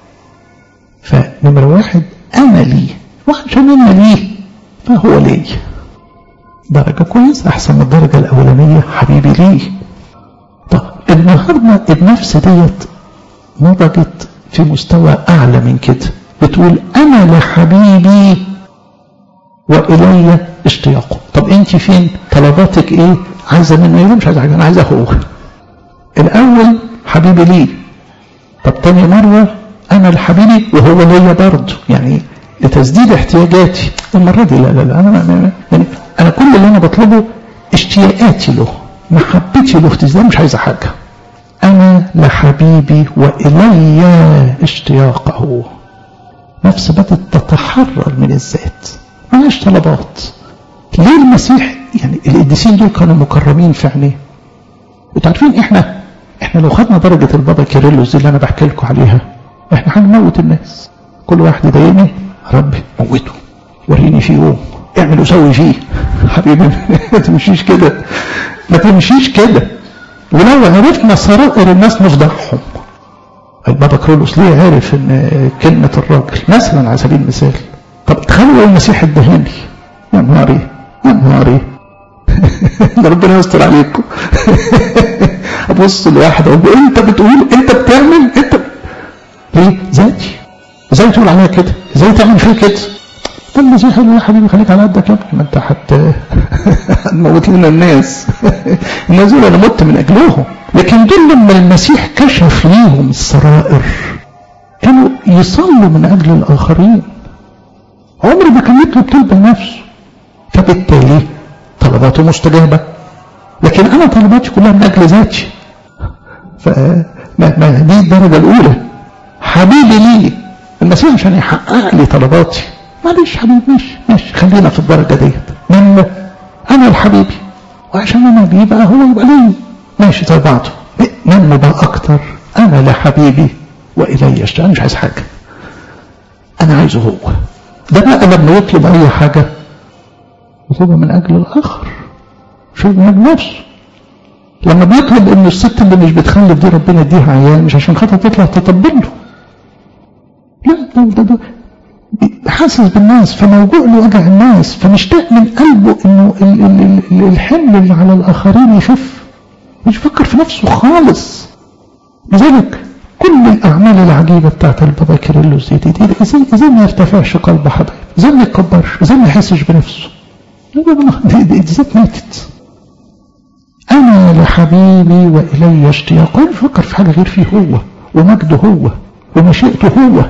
فنمرة واحد أنا لي وعشان أنا لي فهو لي درجة كويسة أحسن من الدرجة الأولانية حبيبي لي طب النهاردة النفس ديت نضجت في مستوى أعلى من كده بتقول أنا لحبيبي وإلي اشتياقه طب أنت فين طلباتك إيه عايزة منه إيه مش عايزة حاجة أنا عايزة هو الأول حبيبي لي طب تاني مرة أنا لحبيبي وهو ليا برضه يعني لتسديد احتياجاتي المرة دي لا لا لا أنا يعني أنا كل اللي أنا بطلبه اشتياقاتي له محبتي له اختزاز مش عايزة حاجة أنا لحبيبي وإلي اشتياقه نفس بدأت تتحرر من الذات ملهاش طلبات ليه المسيح يعني القديسين دول كانوا مكرمين في عينيه انتوا عارفين احنا احنا لو خدنا درجة البابا كيرلس دي اللي انا بحكي لكم عليها احنا هنموت الناس كل واحد يضايقني ربي موته وريني فيه يوم اعمل وسوي فيه حبيبي ما تمشيش كده ما تمشيش كده ولو عرفنا سرائر الناس نفضحهم البابا كيرلس ليه عرف ان كلمة الراجل مثلا على سبيل المثال طب تخيلوا المسيح الدهاني يا نهاري يا نهاري ده ربنا يستر عليكم ابص لواحد اقول له انت بتقول انت بتعمل انت ليه ذاتي ازاي تقول عليها كده ازاي تعمل فيه كده طب المسيح يقول يا حبيبي خليك على قدك يا ابني ما انت حت هتموت لنا الناس الناس دول انا مت من اجلهم لكن دول لما المسيح كشف ليهم السرائر كانوا يصلوا من اجل الاخرين عمره ما كان يطلب طلب لنفسه فبالتالي طلباته مستجابة لكن أنا طلباتي كلها من أجل ذاتي فما ما دي الدرجة الأولى حبيبي لي المسيح عشان يحقق لي طلباتي معلش حبيبي ماشي ماشي خلينا في الدرجة ديت من أنا الحبيبي وعشان أنا بيبقى هو يبقى لي ماشي زي بعضه نمو بقى أكتر أنا لحبيبي وإلي أشتغل مش عايز حاجة أنا عايزه هو ده بقى لما يطلب أي حاجة يطلبها من أجل الآخر مش من أجل نفسه لما بيطلب إن الست اللي مش بتخلف دي ربنا يديها عيال مش عشان خاطر تطلع تطبل له لا ده, ده, ده حاسس بالناس فموجوع له وجع الناس فمشتاق من قلبه انه ال ال ال الحمل اللي على الاخرين يخف مش فكر في نفسه خالص لذلك كل الاعمال العجيبه بتاعت البابا كيرلس دي دي, دي, دي ازاي ازاي ما يرتفعش قلب حبايب ازاي ما يكبرش ازاي ما يحسش بنفسه دي, دي, دي ذات ماتت انا لحبيبي والي اشتياق مش فكر في حاجه غير فيه هو ومجده هو ومشيئته هو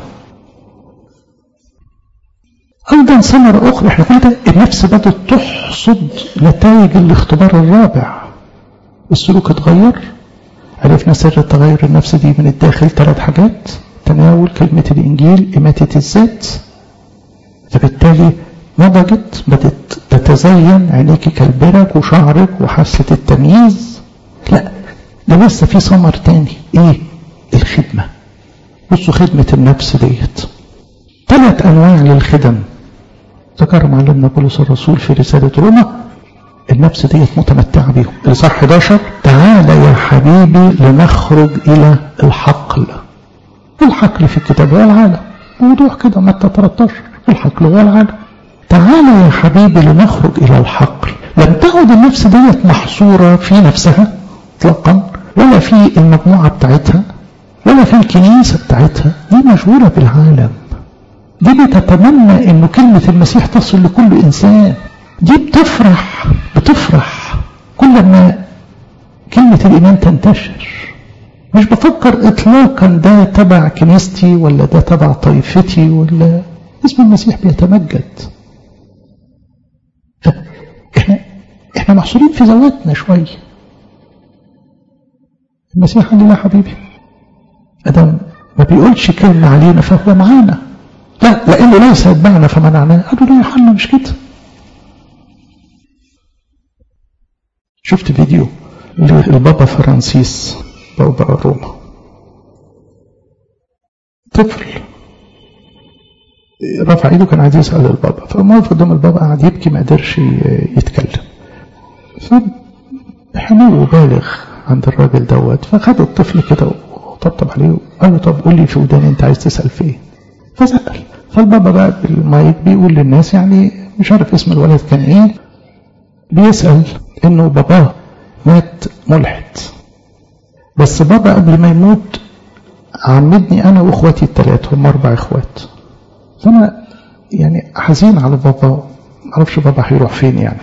أيضا ثمرة أخرى احنا كده النفس بدأت تحصد نتائج الاختبار الرابع السلوك اتغير عرفنا سر التغير النفسي دي من الداخل ثلاث حاجات تناول كلمة الإنجيل إماتة الذات فبالتالي نضجت بدأت تتزين عينيك كالبرك وشعرك وحاسة التمييز لا ده لسه في ثمر تاني ايه الخدمة بصوا خدمة النفس ديت ثلاث أنواع للخدم ذكر معلمنا بولس الرسول في رسالة روما النفس ديت متمتعة بيهم الإصحاح 11 تعال يا حبيبي لنخرج إلى الحقل الحقل في الكتاب هو العالم موضوع كده متى 13 الحقل هو العالم تعال يا حبيبي لنخرج إلى الحقل لم تعد النفس ديت محصورة في نفسها اطلاقا ولا في المجموعة بتاعتها ولا في الكنيسة بتاعتها دي مشغولة بالعالم دي بتتمنى انه كلمة المسيح تصل لكل انسان دي بتفرح بتفرح كل ما كلمة الايمان تنتشر مش بفكر اطلاقا ده تبع كنيستي ولا ده تبع طائفتي ولا اسم المسيح بيتمجد احنا احنا محصورين في ذواتنا شوية المسيح قال لي لا حبيبي ادم ما بيقولش كلمة علينا فهو معانا لا لانه ليس يتبعنا فمنعناه قالوا لا يا حنا مش كده شفت فيديو للبابا فرانسيس بابا روما طفل رفع ايده كان عايز يسال البابا فما وقف قدام البابا قعد يبكي ما قدرش يتكلم فحنو بالغ عند الراجل دوت فخد الطفل كده وطبطب عليه وقال له طب قول لي في وداني انت عايز تسال في ايه فسال فالبابا بقى بالمايك بيقول للناس يعني مش عارف اسم الولد كان ايه بيسال انه باباه مات ملحد بس بابا قبل ما يموت عمدني انا واخواتي الثلاثه هم اربع اخوات فانا يعني حزين على بابا معرفش بابا هيروح فين يعني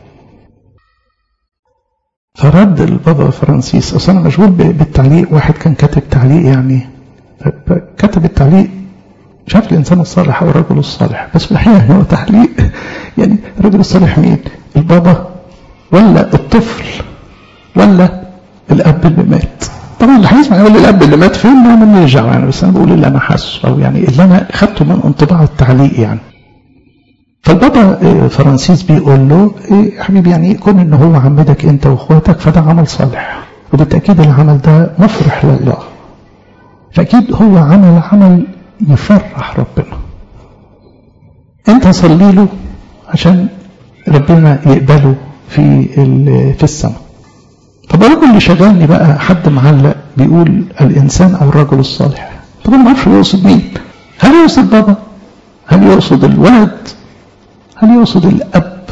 فرد البابا فرانسيس اصل انا مشغول بالتعليق واحد كان كاتب تعليق يعني كتب التعليق شاف الانسان الصالح او الرجل الصالح بس في الحقيقه هو تعليق يعني الرجل الصالح مين؟ البابا ولا الطفل ولا الاب اللي مات طبعا اللي هيسمع يقول لي الاب اللي مات فين ما من يرجع يعني بس انا بقول اللي انا حاسه او يعني اللي انا خدته من انطباع التعليق يعني فالبابا فرانسيس بيقول له إيه حبيبي يعني كون ان هو عمدك انت واخواتك فده عمل صالح وبالتاكيد العمل ده مفرح لله فاكيد هو عمل عمل يفرح ربنا انت صلي له عشان ربنا يقبله في في السماء طب الرجل اللي شغلني بقى حد معلق بيقول الانسان او الرجل الصالح طب انا ما اعرفش يقصد مين هل يقصد بابا هل يقصد الولد هل يقصد الاب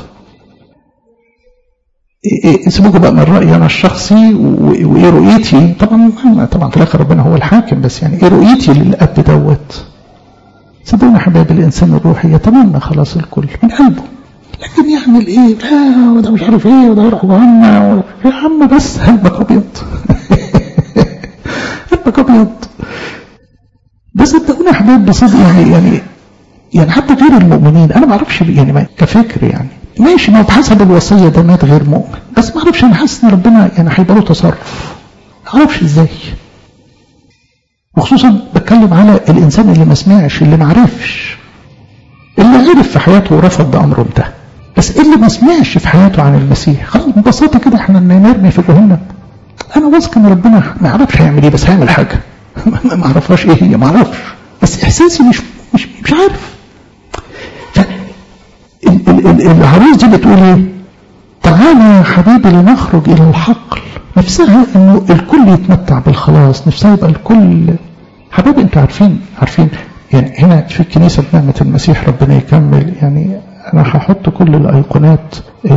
سيبوكوا بقى من رايي انا الشخصي وايه رؤيتي طبعا طبعا في الاخر ربنا هو الحاكم بس يعني ايه رؤيتي للاب دوت صدقوني يا حبايبي الانسان الروحي يتمنى خلاص الكل من قلبه لكن يعمل ايه لا وده مش عارف ايه وده يروح جهنم يا عم بس قلبك ابيض قلبك ابيض ده صدقوني يا حبايبي بصدق يعني يعني يعني حتى غير المؤمنين انا ما اعرفش يعني ما كفكر يعني ماشي ما هو بحسب الوصيه ده مات غير مؤمن بس ما اعرفش انا حاسس ان ربنا يعني هيبقى له تصرف ما اعرفش ازاي وخصوصا بتكلم على الانسان اللي ما سمعش اللي ما عرفش اللي عرف في حياته ورفض ده امره انتهى بس اللي ما سمعش في حياته عن المسيح خلاص ببساطه كده احنا نرمي في جهنم انا واثق ان ربنا ما يعرفش هيعمل ايه بس هيعمل حاجه ما اعرفهاش ايه هي ما اعرفش بس احساسي مش مش مش عارف العروس دي بتقول ايه تعالى يا حبيبي لنخرج الى الحقل نفسها انه الكل يتمتع بالخلاص نفسها يبقى الكل حبايبي انتوا عارفين عارفين يعني هنا في الكنيسة بنعمة المسيح ربنا يكمل يعني أنا هحط كل الأيقونات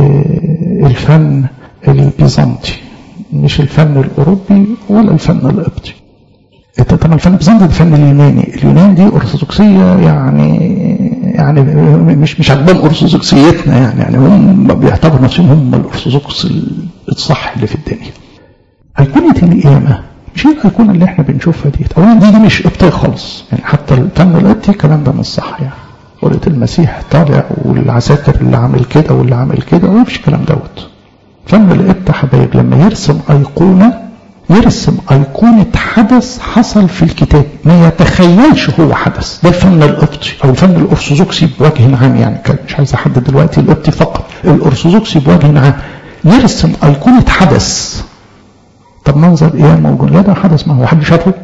الفن البيزنطي مش الفن الأوروبي ولا الفن القبطي طبعا الفن البيزنطي ده الفن اليوناني اليونان دي أرثوذكسية يعني يعني مش مش عاجبهم أرثوذكسيتنا يعني يعني هم بيعتبروا نفسهم هم الأرثوذكس الصح اللي في الدنيا أيقونة القيامة مش هي الايقونه اللي احنا بنشوفها دي اولا دي, دي مش قبطيه خالص يعني حتى الفن القبطي الكلام ده مش صح يعني ولقيت المسيح طالع والعساكر اللي عامل كده واللي عامل كده وما فيش الكلام دوت فن القبط حبايب لما يرسم ايقونه يرسم ايقونه حدث حصل في الكتاب ما يتخيلش هو حدث ده الفن القبطي او الفن الارثوذكسي بوجه عام يعني مش عايز احدد دلوقتي القبطي فقط الارثوذكسي بوجه عام يرسم ايقونه حدث طب منظر ايه موجود لا ده حدث ما هو حد شافه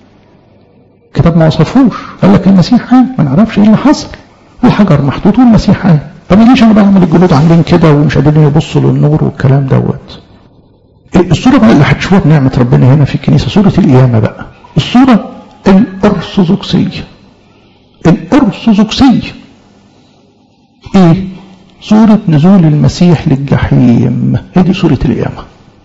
الكتاب ما وصفوش قال لك المسيح قام ما نعرفش ايه اللي حصل الحجر محطوط والمسيح قام طب ليش انا بعمل الجنود عاملين كده ومش قادرين يبصوا للنور والكلام دوت الصوره بقى اللي هتشوفوها بنعمه ربنا هنا في الكنيسه صوره القيامه بقى الصوره الارثوذكسيه الارثوذكسيه ايه صوره نزول المسيح للجحيم هي دي صوره القيامه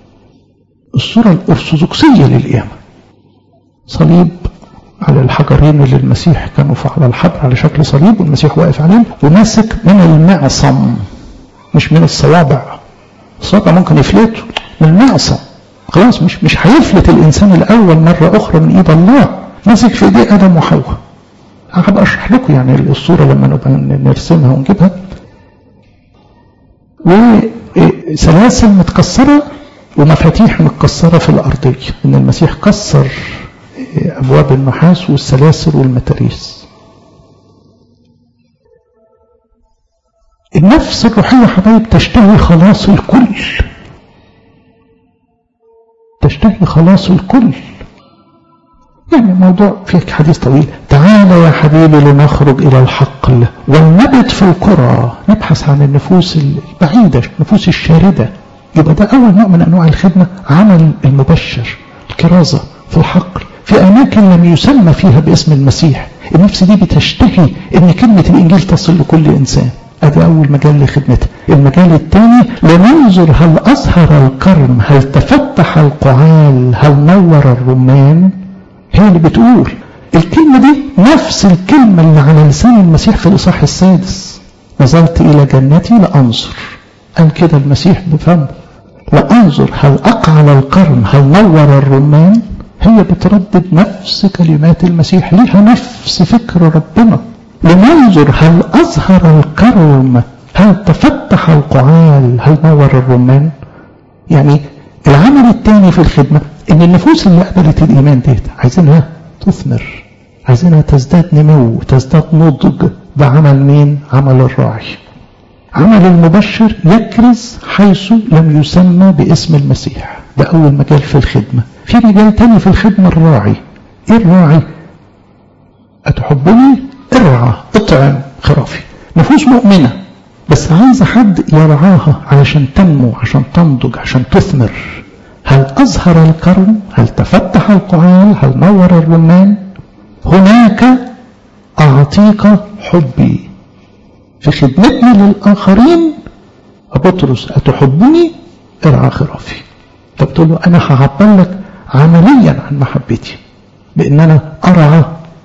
الصورة الأرثوذكسية للقيامة صليب على الحجرين اللي المسيح كانوا على الحجر على شكل صليب والمسيح واقف عليهم وماسك من المعصم مش من الصوابع الصوابع ممكن يفلتوا من المعصم خلاص مش مش هيفلت الانسان الاول مره اخرى من ايد الله ماسك في ايديه ادم وحواء هبقى اشرح لكم يعني الصوره لما نبقى نرسمها ونجيبها سلاسل متكسرة ومفاتيح متكسرة في الأرضية إن المسيح كسر أبواب النحاس والسلاسل والمتاريس النفس الروحية حبايب تشتهي خلاص الكل تشتهي خلاص الكل يعني الموضوع فيه حديث طويل تعال يا حبيبي لنخرج إلى الحقل ولنبت في القرى نبحث عن النفوس البعيدة النفوس الشاردة يبقى ده أول نوع من أنواع الخدمة عمل المبشر الكرازة في الحقل في أماكن لم يسمى فيها باسم المسيح النفس دي بتشتهي أن كلمة الإنجيل تصل لكل إنسان ادي اول مجال لخدمتها المجال الثاني لننظر هل اظهر الكرم هل تفتح القعال هل نور الرمان هي اللي بتقول الكلمة دي نفس الكلمة اللي على لسان المسيح في الإصحاح السادس نظرت إلى جنتي لأنظر قال كده المسيح بفمه لأنظر هل أقعل القرن هل نور الرمان هي بتردد نفس كلمات المسيح ليها نفس فكر ربنا لننظر هل أظهر الكرم هل تفتح القعال هل نور الرمان يعني العمل الثاني في الخدمة ان النفوس اللي قبلت الايمان ديت عايزينها تثمر عايزينها تزداد نمو تزداد نضج بعمل مين عمل الراعي عمل المبشر يكرز حيث لم يسمى باسم المسيح ده اول مجال في الخدمة في مجال تاني في الخدمة الراعي ايه الراعي اتحبني ارعى اطعم خرافي نفوس مؤمنة بس عايزة حد يرعاها علشان تنمو عشان تنضج عشان تثمر هل أظهر الكرم هل تفتح القعال هل نور الرمان هناك أعطيك حبي في خدمتنا للآخرين بطرس أتحبني ارعى خرافي فبتقول له أنا هعبر لك عمليا عن محبتي بأن أنا أرعى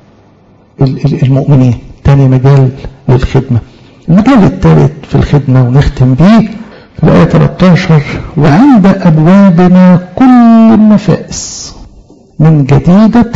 المؤمنين تاني مجال للخدمة المجال الثالث في الخدمة ونختم بيه في الآية 13 وعند أبوابنا كل النفائس من جديدة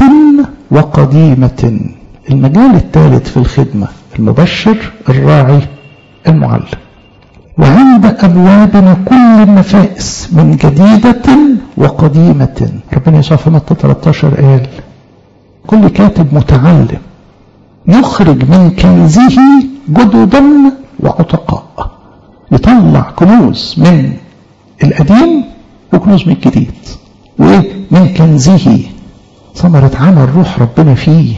وقديمة المجال الثالث في الخدمة المبشر الراعي المعلم وعند أبوابنا كل النفائس من جديدة وقديمة ربنا يسوع في متى 13 قال كل كاتب متعلم يخرج من كنزه جددا وعتقاء يطلع كنوز من القديم وكنوز من الجديد وايه من كنزه ثمرة عمل روح ربنا فيه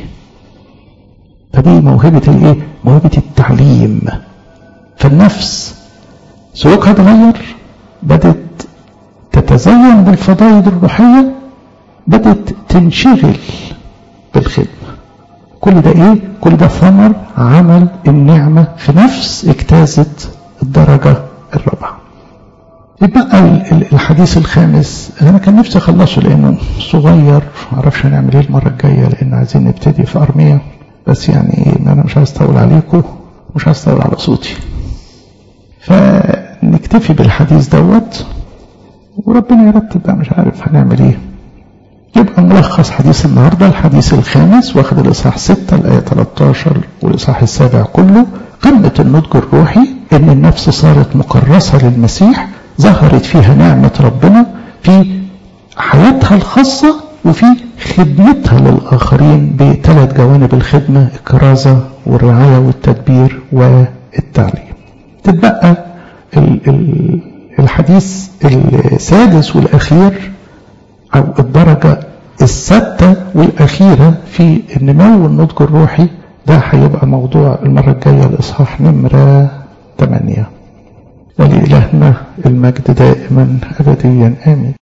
فدي موهبة الايه موهبة التعليم فالنفس سلوكها اتغير بدت تتزين بالفضائل الروحية بدت تنشغل بالخدمة كل ده ايه كل ده ثمر عمل النعمة في نفس اجتازت الدرجة الرابعة يبقى الحديث الخامس انا كان نفسي اخلصه لانه صغير معرفش هنعمل ايه المرة الجاية لان عايزين نبتدي في ارمية بس يعني ان انا مش عايز اطول عليكم مش عايز اطول على صوتي فنكتفي بالحديث دوت وربنا يرتب بقى مش عارف هنعمل ايه يبقى ملخص حديث النهارده الحديث الخامس واخد الاصحاح 6 الايه 13 والاصحاح السابع كله قمه النضج الروحي ان النفس صارت مكرسه للمسيح ظهرت فيها نعمه ربنا في حياتها الخاصه وفي خدمتها للاخرين بثلاث جوانب الخدمه الكرازه والرعايه والتدبير والتعليم تتبقى الحديث السادس والاخير أو الدرجة السادسة والأخيرة في النمو والنضج الروحي ده هيبقى موضوع المرة الجاية الإصحاح نمرة 8 ولإلهنا المجد دائما أبديا آمين